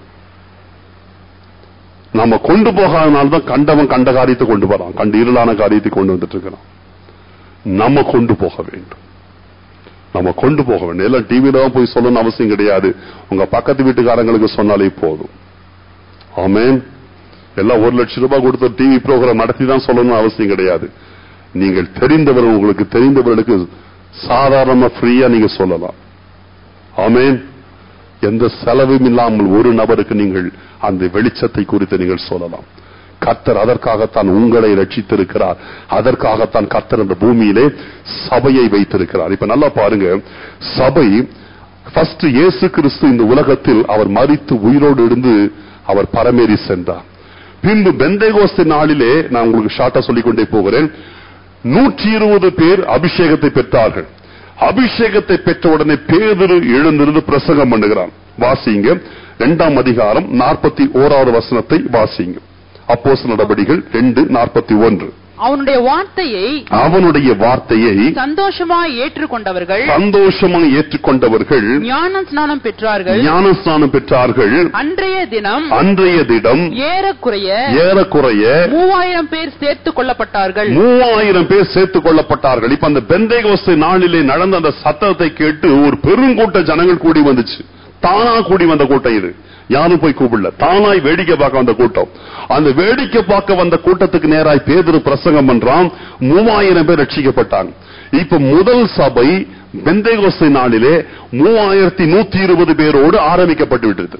நம்ம கொண்டு போகாதனால்தான் கண்டவன் கண்ட காரியத்தை கொண்டு போறான் கண்டு இருளான காரியத்தை கொண்டு வந்துட்டு இருக்கிறான் நம்ம கொண்டு போக வேண்டும் நம்ம கொண்டு போக வேண்டும் எல்லாம் டிவில தான் போய் சொல்லணும்னு அவசியம் கிடையாது உங்க பக்கத்து வீட்டுக்காரங்களுக்கு சொன்னாலே போதும் ஆமென் எல்லாம் ஒரு லட்சம் ரூபாய் கொடுத்த டிவி ப்ரோக்ராம் நடத்தி தான் சொல்லணும்னு அவசியம் கிடையாது நீங்கள் தெரிந்தவர் உங்களுக்கு தெரிந்தவர்களுக்கு சாதாரணமா ஃப்ரீயா நீங்க சொல்லலாம் ஆமென் எந்த செலவும் இல்லாமல் ஒரு நபருக்கு நீங்கள் அந்த வெளிச்சத்தை குறித்து நீங்கள் சொல்லலாம் கர்த்தர் அதற்காகத்தான் உங்களை ரட்சித்திருக்கிறார் அதற்காகத்தான் கர்த்தர் அந்த பூமியிலே சபையை வைத்திருக்கிறார் இப்ப நல்லா பாருங்க சபை ஃபர்ஸ்ட் இயேசு கிறிஸ்து இந்த உலகத்தில் அவர் மரித்து உயிரோடு இருந்து அவர் பரமேறி சென்றார் பின்பு பெந்தைகோஸ்து நாளிலே நான் உங்களுக்கு ஷார்ட்டா சொல்லிக் கொண்டே போகிறேன் நூற்றி இருபது பேர் அபிஷேகத்தை பெற்றார்கள் அபிஷேகத்தை பெற்ற உடனே பேதுரு எழுந்திருந்து பிரசங்கம் பண்ணுகிறான் வாசிங்க இரண்டாம் அதிகாரம் நாற்பத்தி ஓராவது வசனத்தை வாசிங்க அப்போஸ் நடபடிகள் ரெண்டு நாற்பத்தி ஒன்று
அவனுடைய வார்த்தையை
அவனுடைய வார்த்தையை
சந்தோஷமாய் ஏற்றுக்கொண்டவர்கள்
சந்தோஷமாக ஏற்றுக்கொண்டவர்கள்
ஞான ஸ்நானம் பெற்றார்கள்
ஞானஸ்நானம் பெற்றார்கள்
அன்றைய தினம்
அன்றைய தினம்
ஏறக்குறைய
ஏறக்குறைய
மூவாயிரம் பேர் சேர்த்துக் கொள்ளப்பட்டார்கள்
மூவாயிரம் பேர் சேர்த்துக் கொள்ளப்பட்டார்கள் இப்ப அந்த பெந்தைகோஸ்து நாளிலே நடந்த அந்த சத்தத்தை கேட்டு ஒரு பெருங்கூட்ட ஜனங்கள் கூடி வந்துச்சு தானா கூடி வந்த கூட்டம் இது யாரும் போய் கூப்பிடல தானாய் வேடிக்கை பார்க்க வந்த கூட்டம் அந்த வேடிக்கை பார்க்க வந்த கூட்டத்துக்கு நேராய் பேதுரு பிரசங்கம் பண்றான் மூவாயிரம் பேர் ரட்சிக்கப்பட்டாங்க இப்ப முதல் சபை பெந்தைகோஸ்து நாளிலே மூவாயிரத்தி நூத்தி இருபது பேரோடு ஆரம்பிக்கப்பட்டு விட்டது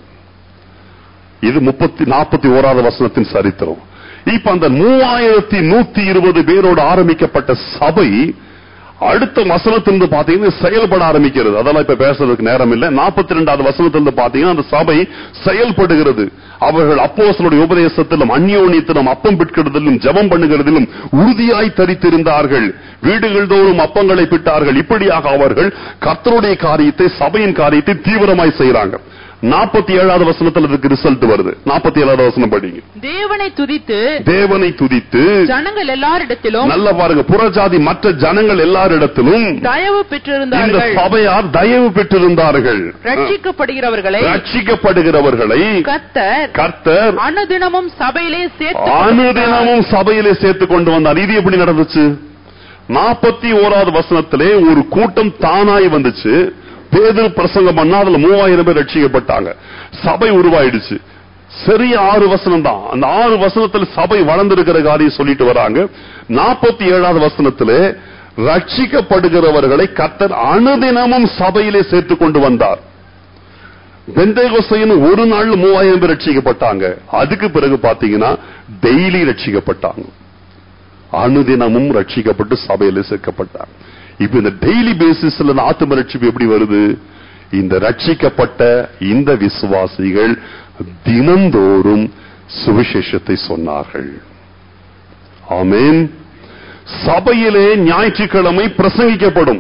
இது முப்பத்தி நாற்பத்தி ஓராவது வசனத்தின் சரித்திரம் இப்ப அந்த மூவாயிரத்தி நூத்தி இருபது பேரோடு ஆரம்பிக்கப்பட்ட சபை அடுத்த வசனத்திலிருந்து பாத்தீங்கன்னா செயல்பட ஆரம்பிக்கிறது அதெல்லாம் இப்ப பேசுறதுக்கு நேரம் இல்ல நாற்பத்தி ரெண்டாவது வசனத்திலிருந்து பாத்தீங்கன்னா அந்த சபை செயல்படுகிறது அவர்கள் அப்போஸ்தலருடைய உபதேசத்திலும் அந்யோன்யத்திலும் அப்பம் பிட்கிறதிலும் ஜெபம் பண்ணுகிறதிலும் உறுதியாய் தரித்திருந்தார்கள் வீடுகள் தோறும் அப்பங்களை பிட்டார்கள் இப்படியாக அவர்கள் கர்த்தருடைய காரியத்தை சபையின் காரியத்தை தீவிரமாய் செய்யறாங்க நாற்பத்தி ஏழாவது வசனத்துல இதுக்கு ரிசல்ட் வருது நாற்பத்தி ஏழாவது வசனம் படிங்க
தேவனை துதித்து
தேவனை துதித்து
ஜனங்கள் எல்லாரிடத்திலும்
நல்ல பாருங்க புறஜாதி மற்ற ஜனங்கள் எல்லாரிடத்திலும்
தயவு
இந்த
பெற்றிருந்தார்கள்
சபையார் தயவு பெற்றிருந்தார்கள்
ரட்சிக்கப்படுகிறவர்களை
ரட்சிக்கப்படுகிறவர்களை
கத்தர்
கர்த்தர்
அனுதினமும் சபையிலே சேர்த்து
அனுதினமும் சபையிலே சேர்த்து கொண்டு வந்தார் இது எப்படி நடந்துச்சு நாற்பத்தி ஓராவது வசனத்திலே ஒரு கூட்டம் தானாய் வந்துச்சு பேதர் பிரசங்கம் பண்ணா அதுல மூவாயிரம் பேர் ரட்சிக்கப்பட்டாங்க சபை உருவாயிடுச்சு சரிய ஆறு வசனம் தான் அந்த ஆறு வசனத்துல சபை வளர்ந்திருக்கிற காரியம் சொல்லிட்டு வராங்க நாற்பத்தி ஏழாவது வசனத்திலே ரட்சிக்கப்படுகிறவர்களை கத்தர் அனுதினமும் சபையிலே சேர்த்து கொண்டு வந்தார் பெந்தேகோசையின் ஒரு நாள் மூவாயிரம் பேர் ரட்சிக்கப்பட்டாங்க அதுக்கு பிறகு பாத்தீங்கன்னா டெய்லி ரட்சிக்கப்பட்டாங்க அனுதினமும் ரட்சிக்கப்பட்டு சபையில சேர்க்கப்பட்டாங்க இப்ப இந்த டெய்லி பேசிஸ்ல ஆத்ம ரட்சிப்பு எப்படி வருது இந்த ரட்சிக்கப்பட்ட இந்த விசுவாசிகள் தினந்தோறும் சுவிசேஷத்தை சொன்னார்கள் ஆமென் சபையிலே ஞாயிற்றுக்கிழமை பிரசங்கிக்கப்படும்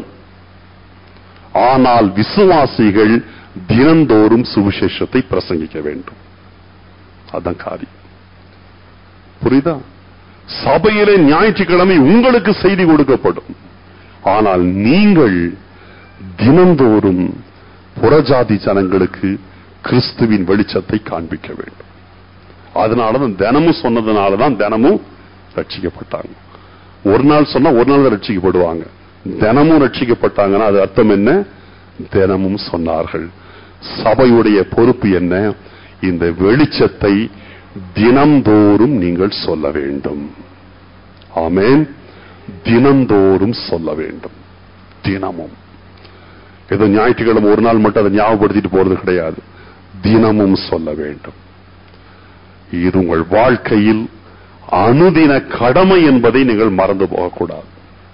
ஆனால் விசுவாசிகள் தினந்தோறும் சுவிசேஷத்தை பிரசங்கிக்க வேண்டும் அதான் காரியம் புரியுதா சபையிலே ஞாயிற்றுக்கிழமை உங்களுக்கு செய்தி கொடுக்கப்படும் ஆனால் நீங்கள் தினந்தோறும் புறஜாதி ஜனங்களுக்கு கிறிஸ்துவின் வெளிச்சத்தை காண்பிக்க வேண்டும் அதனாலதான் தினமும் சொன்னதுனாலதான் தினமும் ரட்சிக்கப்பட்டாங்க ஒரு நாள் சொன்னா ஒரு நாள் தான் ரட்சிக்கப்படுவாங்க தினமும் ரட்சிக்கப்பட்டாங்கன்னா அது அர்த்தம் என்ன தினமும் சொன்னார்கள் சபையுடைய பொறுப்பு என்ன இந்த வெளிச்சத்தை தினந்தோறும் நீங்கள் சொல்ல வேண்டும் ஆமென் தினந்தோறும் சொல்ல வேண்டும் தினமும் ஏதோ ஞாயிற்றுக்கிழமை ஒரு நாள் மட்டும் அதை ஞாபகப்படுத்திட்டு போறது கிடையாது தினமும் சொல்ல வேண்டும் இது உங்கள் வாழ்க்கையில் அனுதின கடமை என்பதை நீங்கள் மறந்து போகக்கூடாது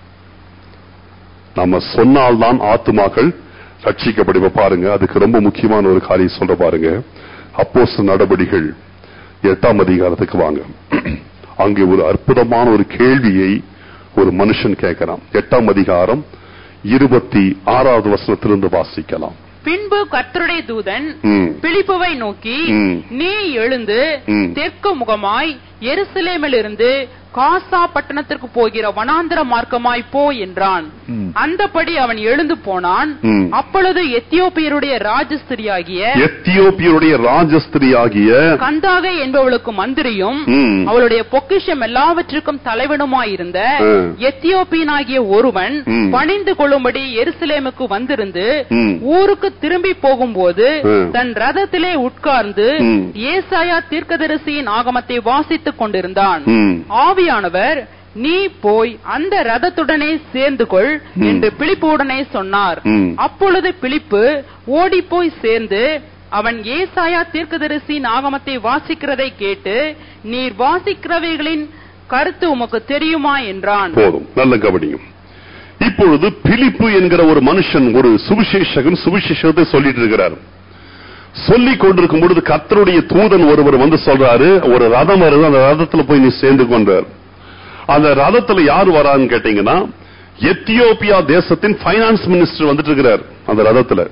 நம்ம சொன்னால்தான் ஆத்துமாக்கள் ரட்சிக்கப்படும் பாருங்க அதுக்கு ரொம்ப முக்கியமான ஒரு காரியம் சொல்ற பாருங்க அப்போஸ் நடபடிகள் எட்டாம் அதிகாரத்துக்கு வாங்க அங்கே ஒரு அற்புதமான ஒரு கேள்வியை ஒரு மனுஷன் கேட்கிறான் எட்டாம் அதிகாரம் இருபத்தி ஆறாவது வசனத்திலிருந்து வாசிக்கலாம்
பின்பு கர்த்தருடைய தூதன்
ம்.
பிலிப்புவை நோக்கி
ம்.
நீ எழுந்து
ம்.
தெற்கு முகமாய் எருசலேமிலிருந்து காசா பட்டணத்திற்கு போகிற வனாந்தர மார்க்கமாய் போ என்றான்
ம்.
அந்தபடி அவன் எழுந்து போனான்
ம்.
அப்பொழுது எத்தியோப்பியருடைய ராஜஸ்திரியாகிய
எத்தியோப்பியருடைய ராஜஸ்திரியாகிய
கந்தாகை என்பவளுக்கு மந்திரியும்
ம்.
அவளுடைய பொக்கிஷம் எல்லாவற்றுக்கும் தலைவனுமாயிருந்த
ம்.
எத்தியோப்பியனாகிய ஒருவன்
ம்.
பணிந்து கொள்ளும்படி எருசலேமுக்கு வந்திருந்து
ம்.
ஊருக்கு திரும்பி போகும்போது
ம்.
தன் ரதத்திலே உட்கார்ந்து
ம்.
ஏசாயா தீர்க்கதரிசியின் ஆகமத்தை வாசித்துக் கொண்டிருந்தான்
ம்.
ஆவியானவர் நீ போய் அந்த ரதத்துடனே சேர்ந்து கொள் என்று பிலிப்புடனே சொன்னார்
ம்.
அப்பொழுது பிலிப்பு ஓடிப்போய் சேர்ந்து அவன் ஏசாயா தீர்க்கதரிசி ஆகமத்தை வாசிக்கிறதை கேட்டு நீர் வாசிக்கிறவைகளின் கருத்து உமக்கு தெரியுமா என்றான்
போதும் நல்ல கவனியும் இப்பொழுது பிலிப்பு என்கிற ஒரு மனுஷன் ஒரு சுவிசேஷகன் சுவிசேஷத்தை சொல்லிட்டு இருக்கிறார் சொல்லிக் கொண்டிருக்கும் பொழுது கர்த்தருடைய தூதன் ஒருவர் வந்து சொல்றாரு ஒரு ரதம் வருது அந்த ரதத்துல போய் நீ சேர்ந்து கொண்டார் அந்த ரதத்துல யார் வரான்னு கேட்டீங்கன்னா எத்தியோப்பியா தேசத்தின் பைனான்ஸ் மினிஸ்டர் வந்துட்டு இருக்கிறார் அந்த ரதத்துல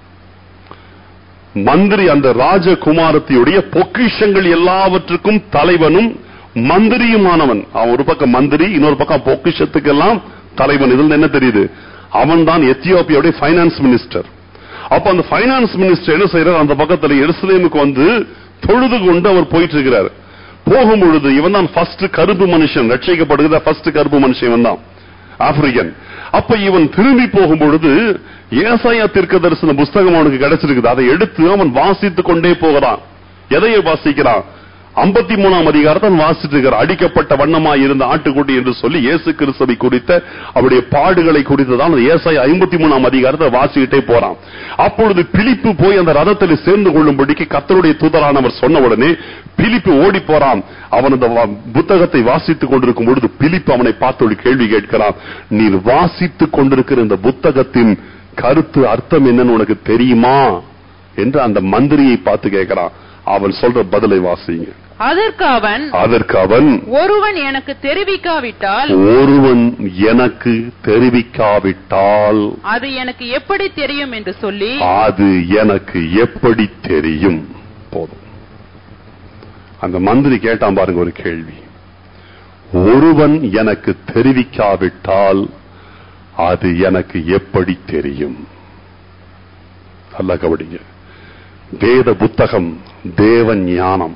மந்திரி அந்த ராஜகுமாரத்தியுடைய பொக்கிஷங்கள் எல்லாவற்றுக்கும் தலைவனும் மந்திரியுமானவன் அவன் ஒரு பக்கம் மந்திரி இன்னொரு பக்கம் பொக்கிஷத்துக்கெல்லாம் தலைவன் இதுல என்ன தெரியுது அவன் தான் எத்தியோப்பியாவுடைய பைனான்ஸ் மினிஸ்டர் அப்ப அந்த பைனான்ஸ் மினிஸ்டர் என்ன செய்யறார் அந்த பக்கத்துல எருசலேமுக்கு வந்து தொழுது கொண்டு அவர் போயிட்டு இருக்கிறார் போகும் பொழுது இவன் தான் ஃபர்ஸ்ட் கருப்பு மனுஷன் ரட்சிக்கப்படுகிற ஃபர்ஸ்ட் கருப்பு மனுஷன் இவன் தான் ஆப்பிரிக்கன் அப்ப இவன் திரும்பி போகும் பொழுது ஏசாயா தீர்க்க தரிசன புஸ்தகம் அவனுக்கு கிடைச்சிருக்குது அதை எடுத்து அவன் வாசித்துக் கொண்டே போகிறான் எதையை வாசிக்கிறான் ஐம்பத்தி மூணாம் அதிகாரத்தை அவன் வாசிட்டு இருக்கிறான் அடிக்கப்பட்ட வண்ணமாய் இருந்த ஆட்டுக்குட்டி என்று சொல்லி இயேசு கிறிஸ்துவை குறித்த அவருடைய பாடுகளை குறித்துதான் அந்த ஏசாயா ஐம்பத்தி மூணாம் அதிகாரத்தை வாசிக்கிட்டே போறான் அப்பொழுது பிலிப்பு போய் அந்த ரதத்தில் சேர்ந்து கொள்ளும்படிக்கு கத்தருடைய தூதரானவர் சொன்ன உடனே பிலிப்பு ஓடி போறான் அவன் அந்த வா- புத்தகத்தை வாசித்துக் கொண்டிருக்கும் பொழுது பிலிப்பு அவனை பார்த்து ஒரு கேள்வி கேட்கிறான் நீர் வாசித்துக் கொண்டிருக்கிற இந்த புத்தகத்தின் கருத்து அர்த்தம் என்னன்னு உனக்கு தெரியுமா என்று அந்த மந்திரியை பார்த்து கேட்கிறான் அவன் சொல்ற பதிலை வாசிங்க
அதற்கு அவன்
அதற்கு அவன்
ஒருவன் எனக்கு தெரிவிக்காவிட்டால்
ஒருவன் எனக்கு தெரிவிக்காவிட்டால்
அது எனக்கு எப்படி தெரியும் என்று சொல்லி
அது எனக்கு எப்படி தெரியும் போதும் அந்த மந்திரி கேட்டான் பாருங்க ஒரு கேள்வி ஒருவன் எனக்கு தெரிவிக்காவிட்டால் அது எனக்கு எப்படி தெரியும் நல்ல கவனிங்க வேத புத்தகம் தேவ ஞானம்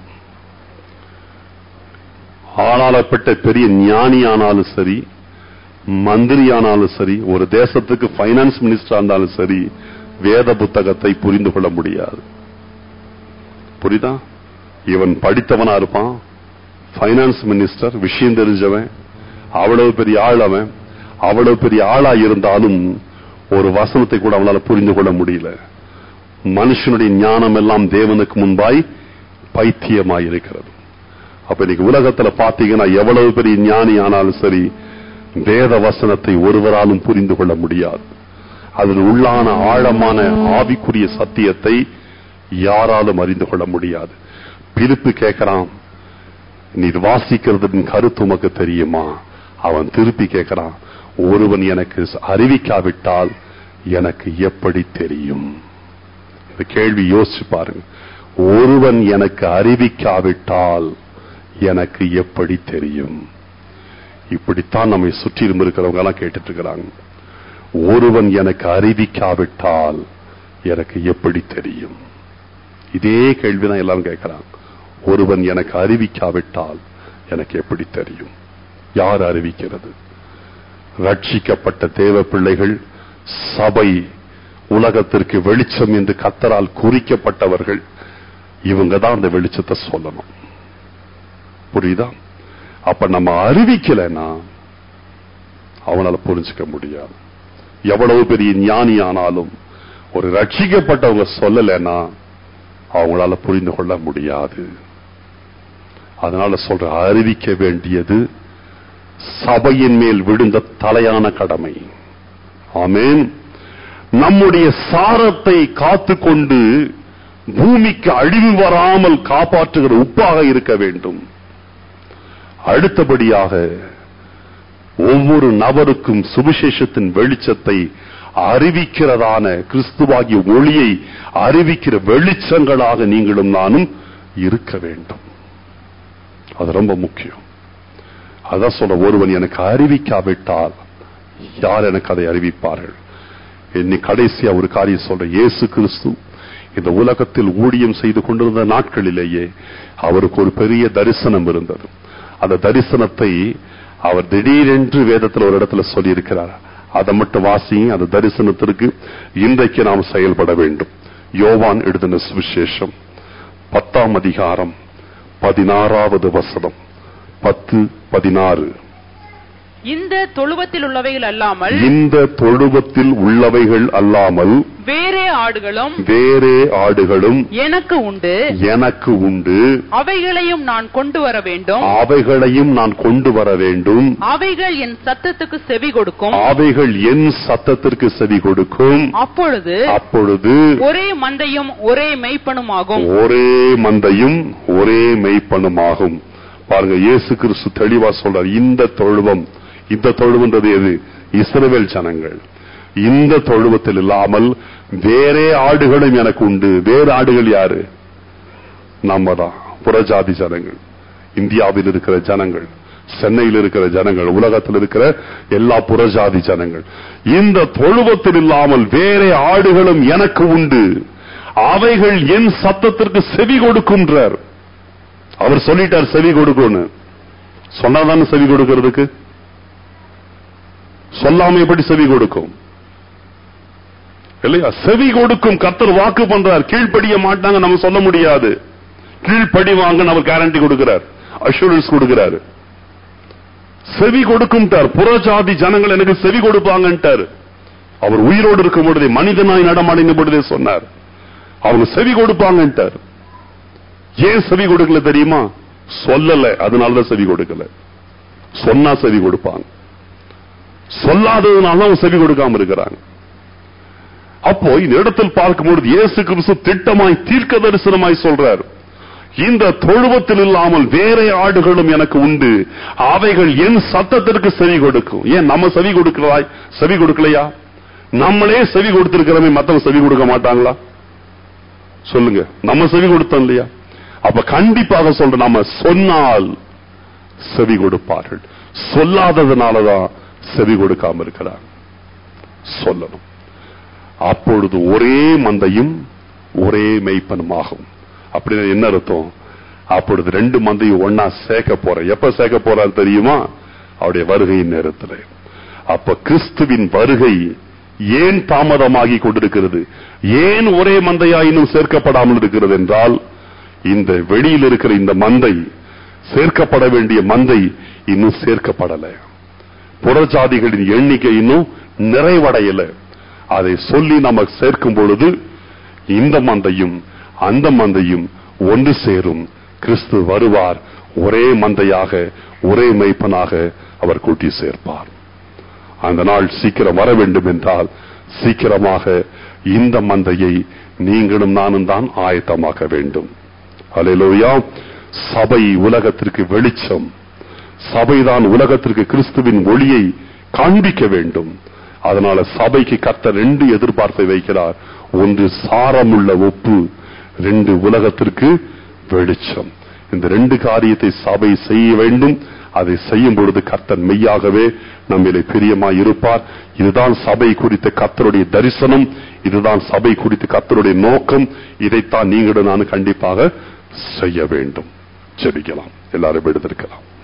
ஆளாளப்பட்ட பெரிய ஞானி ஆனாலும் சரி மந்திரி ஆனாலும் சரி ஒரு தேசத்துக்கு பைனான்ஸ் மினிஸ்டர் இருந்தாலும் சரி வேத புத்தகத்தை புரிந்து கொள்ள முடியாது புரியுதா இவன் படித்தவனா இருப்பான் பைனான்ஸ் மினிஸ்டர் விஷயம் தெரிஞ்சவன் அவ்வளவு பெரிய ஆள் அவன் அவ்வளவு பெரிய ஆளா இருந்தாலும் ஒரு வசனத்தை கூட அவனால புரிந்து கொள்ள முடியல மனுஷனுடைய ஞானம் எல்லாம் தேவனுக்கு முன்பாய் பைத்தியமாய் இருக்கிறது அப்ப இன்னைக்கு உலகத்துல பாத்தீங்கன்னா எவ்வளவு பெரிய ஞானி ஆனாலும் சரி வேத வசனத்தை ஒருவராலும் புரிந்து கொள்ள முடியாது அதில் உள்ளான ஆழமான ஆவிக்குரிய சத்தியத்தை யாராலும் அறிந்து கொள்ள முடியாது பிலிப்பு கேட்கிறான் நீ வாசிக்கிறதின் கருத்து உமக்கு தெரியுமா அவன் திருப்பி கேட்கிறான் ஒருவன் எனக்கு அறிவிக்காவிட்டால் எனக்கு எப்படி தெரியும் இந்த கேள்வி யோசிச்சு பாருங்க ஒருவன் எனக்கு அறிவிக்காவிட்டால் எனக்கு எப்படி தெரியும் இப்படித்தான் நம்மை சுற்றிலும் இருக்கிறவங்க எல்லாம் கேட்டுட்டு இருக்கிறாங்க ஒருவன் எனக்கு அறிவிக்காவிட்டால் எனக்கு எப்படி தெரியும் இதே கேள்விதான் எல்லாரும் கேட்கிறாங்க ஒருவன் எனக்கு அறிவிக்காவிட்டால் எனக்கு எப்படி தெரியும் யார் அறிவிக்கிறது ரட்சிக்கப்பட்ட தேவ பிள்ளைகள் சபை உலகத்திற்கு வெளிச்சம் என்று கத்தரால் குறிக்கப்பட்டவர்கள் இவங்க தான் அந்த வெளிச்சத்தை சொல்லணும் புரியுதா அப்ப நம்ம அறிவிக்கலைன்னா அவனால புரிஞ்சுக்க முடியாது எவ்வளவு பெரிய ஞானி ஆனாலும் ஒரு ரட்சிக்கப்பட்டவங்க சொல்லலைன்னா அவங்களால புரிந்து கொள்ள முடியாது அதனால சொல்ற அறிவிக்க வேண்டியது சபையின் மேல் விழுந்த தலையான கடமை ஆமென் நம்முடைய சாரத்தை காத்துக்கொண்டு பூமிக்கு அழிவு வராமல் காப்பாற்றுகிற உப்பாக இருக்க வேண்டும் அடுத்தபடியாக ஒவ்வொரு நபருக்கும் சுவிசேஷத்தின் வெளிச்சத்தை அறிவிக்கிறதான கிறிஸ்துவாகிய ஒளியை அறிவிக்கிற வெளிச்சங்களாக நீங்களும் நானும் இருக்க வேண்டும் அது ரொம்ப முக்கியம் அதான் சொல்ற ஒருவன் எனக்கு அறிவிக்காவிட்டால் யார் எனக்கு அதை அறிவிப்பார்கள் இன்னி கடைசியா ஒரு காரியம் சொல்ற இயேசு கிறிஸ்து இந்த உலகத்தில் ஊழியம் செய்து கொண்டிருந்த நாட்களிலேயே அவருக்கு ஒரு பெரிய தரிசனம் இருந்தது அந்த தரிசனத்தை அவர் திடீரென்று வேதத்தில் ஒரு இடத்துல சொல்லியிருக்கிறார் அதை மட்டும் வாசி அந்த தரிசனத்திற்கு இன்றைக்கு நாம் செயல்பட வேண்டும் யோவான் எழுதின சுவிசேஷம் பத்தாம் அதிகாரம் பதினாறாவது வசனம் பத்து பதினாறு
இந்த தொழுவத்தில் உள்ளவைகள் அல்லாமல்
இந்த தொழுவத்தில் உள்ளவைகள் அல்லாமல்
வேறே ஆடுகளும்
வேறே ஆடுகளும்
எனக்கு உண்டு
எனக்கு உண்டு
அவைகளையும் நான் கொண்டு வர வேண்டும்
அவைகளையும் நான் கொண்டு வர வேண்டும்
அவைகள் என் சத்தத்துக்கு செவி கொடுக்கும்
அவைகள் என் சத்தத்திற்கு செவி கொடுக்கும்
அப்பொழுது
அப்பொழுது
ஒரே மந்தையும் ஒரே மெய்ப்பனுமாகும்
ஒரே மந்தையும் ஒரே மெய்ப்பனுமாகும் பாருங்க இயேசு கிறிஸ்து தெளிவா சொல்றார் இந்த தொழுவம் இந்த தொழுவன்றது எது இஸ்ரவேல் ஜனங்கள் இந்த தொழுவத்தில் இல்லாமல் வேறே ஆடுகளும் எனக்கு உண்டு வேறு ஆடுகள் யாரு நம்ம தான் புறஜாதி ஜனங்கள் இந்தியாவில் இருக்கிற ஜனங்கள் சென்னையில் இருக்கிற ஜனங்கள் உலகத்தில் இருக்கிற எல்லா புறஜாதி ஜனங்கள் இந்த தொழுவத்தில் இல்லாமல் வேறே ஆடுகளும் எனக்கு உண்டு அவைகள் என் சத்தத்திற்கு செவி கொடுக்கின்றார் அவர் சொல்லிட்டார் செவி கொடுக்கும்னு சொன்னாதானே செவி கொடுக்கிறதுக்கு சொல்லாம எப்படி செவி கொடுக்கும் இல்லையா செவி கொடுக்கும் கர்த்தர் வாக்கு பண்றார் கீழ்ப்படிய மாட்டாங்க நம்ம சொல்ல முடியாது கீழ்ப்படி வாங்க அவர் கேரண்டி கொடுக்கிறார் அஷூரன்ஸ் கொடுக்கிறாரு செவி கொடுக்கும்ட்டார் புறஜாதி ஜனங்கள் எனக்கு செவி கொடுப்பாங்கன்ட்டார் அவர் உயிரோடு இருக்கும் பொழுதே மனிதனாய் நடமாடின பொழுதே சொன்னார் அவங்க செவி கொடுப்பாங்கன்ட்டார் ஏன் செவி கொடுக்கல தெரியுமா சொல்லல அதனாலதான் செவி கொடுக்கல சொன்னா செவி கொடுப்பாங்க சொல்லாததுனால அவங்க செவி கொடுக்காம இருக்கிறாங்க அப்போ இந்த இடத்தில் பார்க்கும்பொழுது இயேசு கிறிஸ்து திட்டமாய் தீர்க்க தரிசனமாய் சொல்றார் இந்த தொழுவத்தில் இல்லாமல் வேற ஆடுகளும் எனக்கு உண்டு அவைகள் என் சத்தத்திற்கு செவி கொடுக்கும் ஏன் நம்ம செவி கொடுக்கலாய் செவி கொடுக்கலையா நம்மளே செவி கொடுத்திருக்கிறோமே மத்தவங்க செவி கொடுக்க மாட்டாங்களா சொல்லுங்க நம்ம செவி கொடுத்தோம் இல்லையா அப்ப கண்டிப்பாக சொல்ற நம்ம சொன்னால் செவி கொடுப்பார்கள் சொல்லாததுனாலதான் செவி கொடுக்காம இருக்கிறார் சொல்லணும் அப்பொழுது ஒரே மந்தையும் ஒரே மெய்ப்பனுமாகும் அப்படின்னா என்ன அர்த்தம் அப்பொழுது ரெண்டு மந்தையும் ஒன்னா சேர்க்க போற எப்ப சேர்க்க போறாரு தெரியுமா அவருடைய வருகையின் நேரத்தில் அப்ப கிறிஸ்துவின் வருகை ஏன் தாமதமாகி கொண்டிருக்கிறது ஏன் ஒரே மந்தையா இன்னும் சேர்க்கப்படாமல் இருக்கிறது என்றால் இந்த வெளியில் இருக்கிற இந்த மந்தை சேர்க்கப்பட வேண்டிய மந்தை இன்னும் சேர்க்கப்படல புறஜாதிகளின் எண்ணிக்கை இன்னும் நிறைவடையல அதை சொல்லி நம்ம சேர்க்கும் பொழுது இந்த மந்தையும் அந்த மந்தையும் ஒன்று சேரும் கிறிஸ்து வருவார் ஒரே மந்தையாக ஒரே மெய்ப்பனாக அவர் கூட்டி சேர்ப்பார் அந்த நாள் சீக்கிரம் வர வேண்டும் என்றால் சீக்கிரமாக இந்த மந்தையை நீங்களும் நானும் தான் ஆயத்தமாக்க வேண்டும் அலையிலோயா சபை உலகத்திற்கு வெளிச்சம் சபைதான் உலகத்திற்கு கிறிஸ்துவின் ஒளியை காண்பிக்க வேண்டும் அதனால சபைக்கு கத்த ரெண்டு எதிர்பார்ப்பை வைக்கிறார் ஒன்று சாரமுள்ள ஒப்பு ரெண்டு உலகத்திற்கு வெளிச்சம் இந்த ரெண்டு காரியத்தை சபை செய்ய வேண்டும் அதை செய்யும் பொழுது கர்த்தன் மெய்யாகவே நம்மிலே பிரியமாய் இருப்பார் இதுதான் சபை குறித்த கர்த்தருடைய தரிசனம் இதுதான் சபை குறித்த கர்த்தருடைய நோக்கம் இதைத்தான் நீங்களும் நான் கண்டிப்பாக செய்ய வேண்டும் ஜெபிக்கலாம் எல்லாரும் எடுத்திருக்கலாம்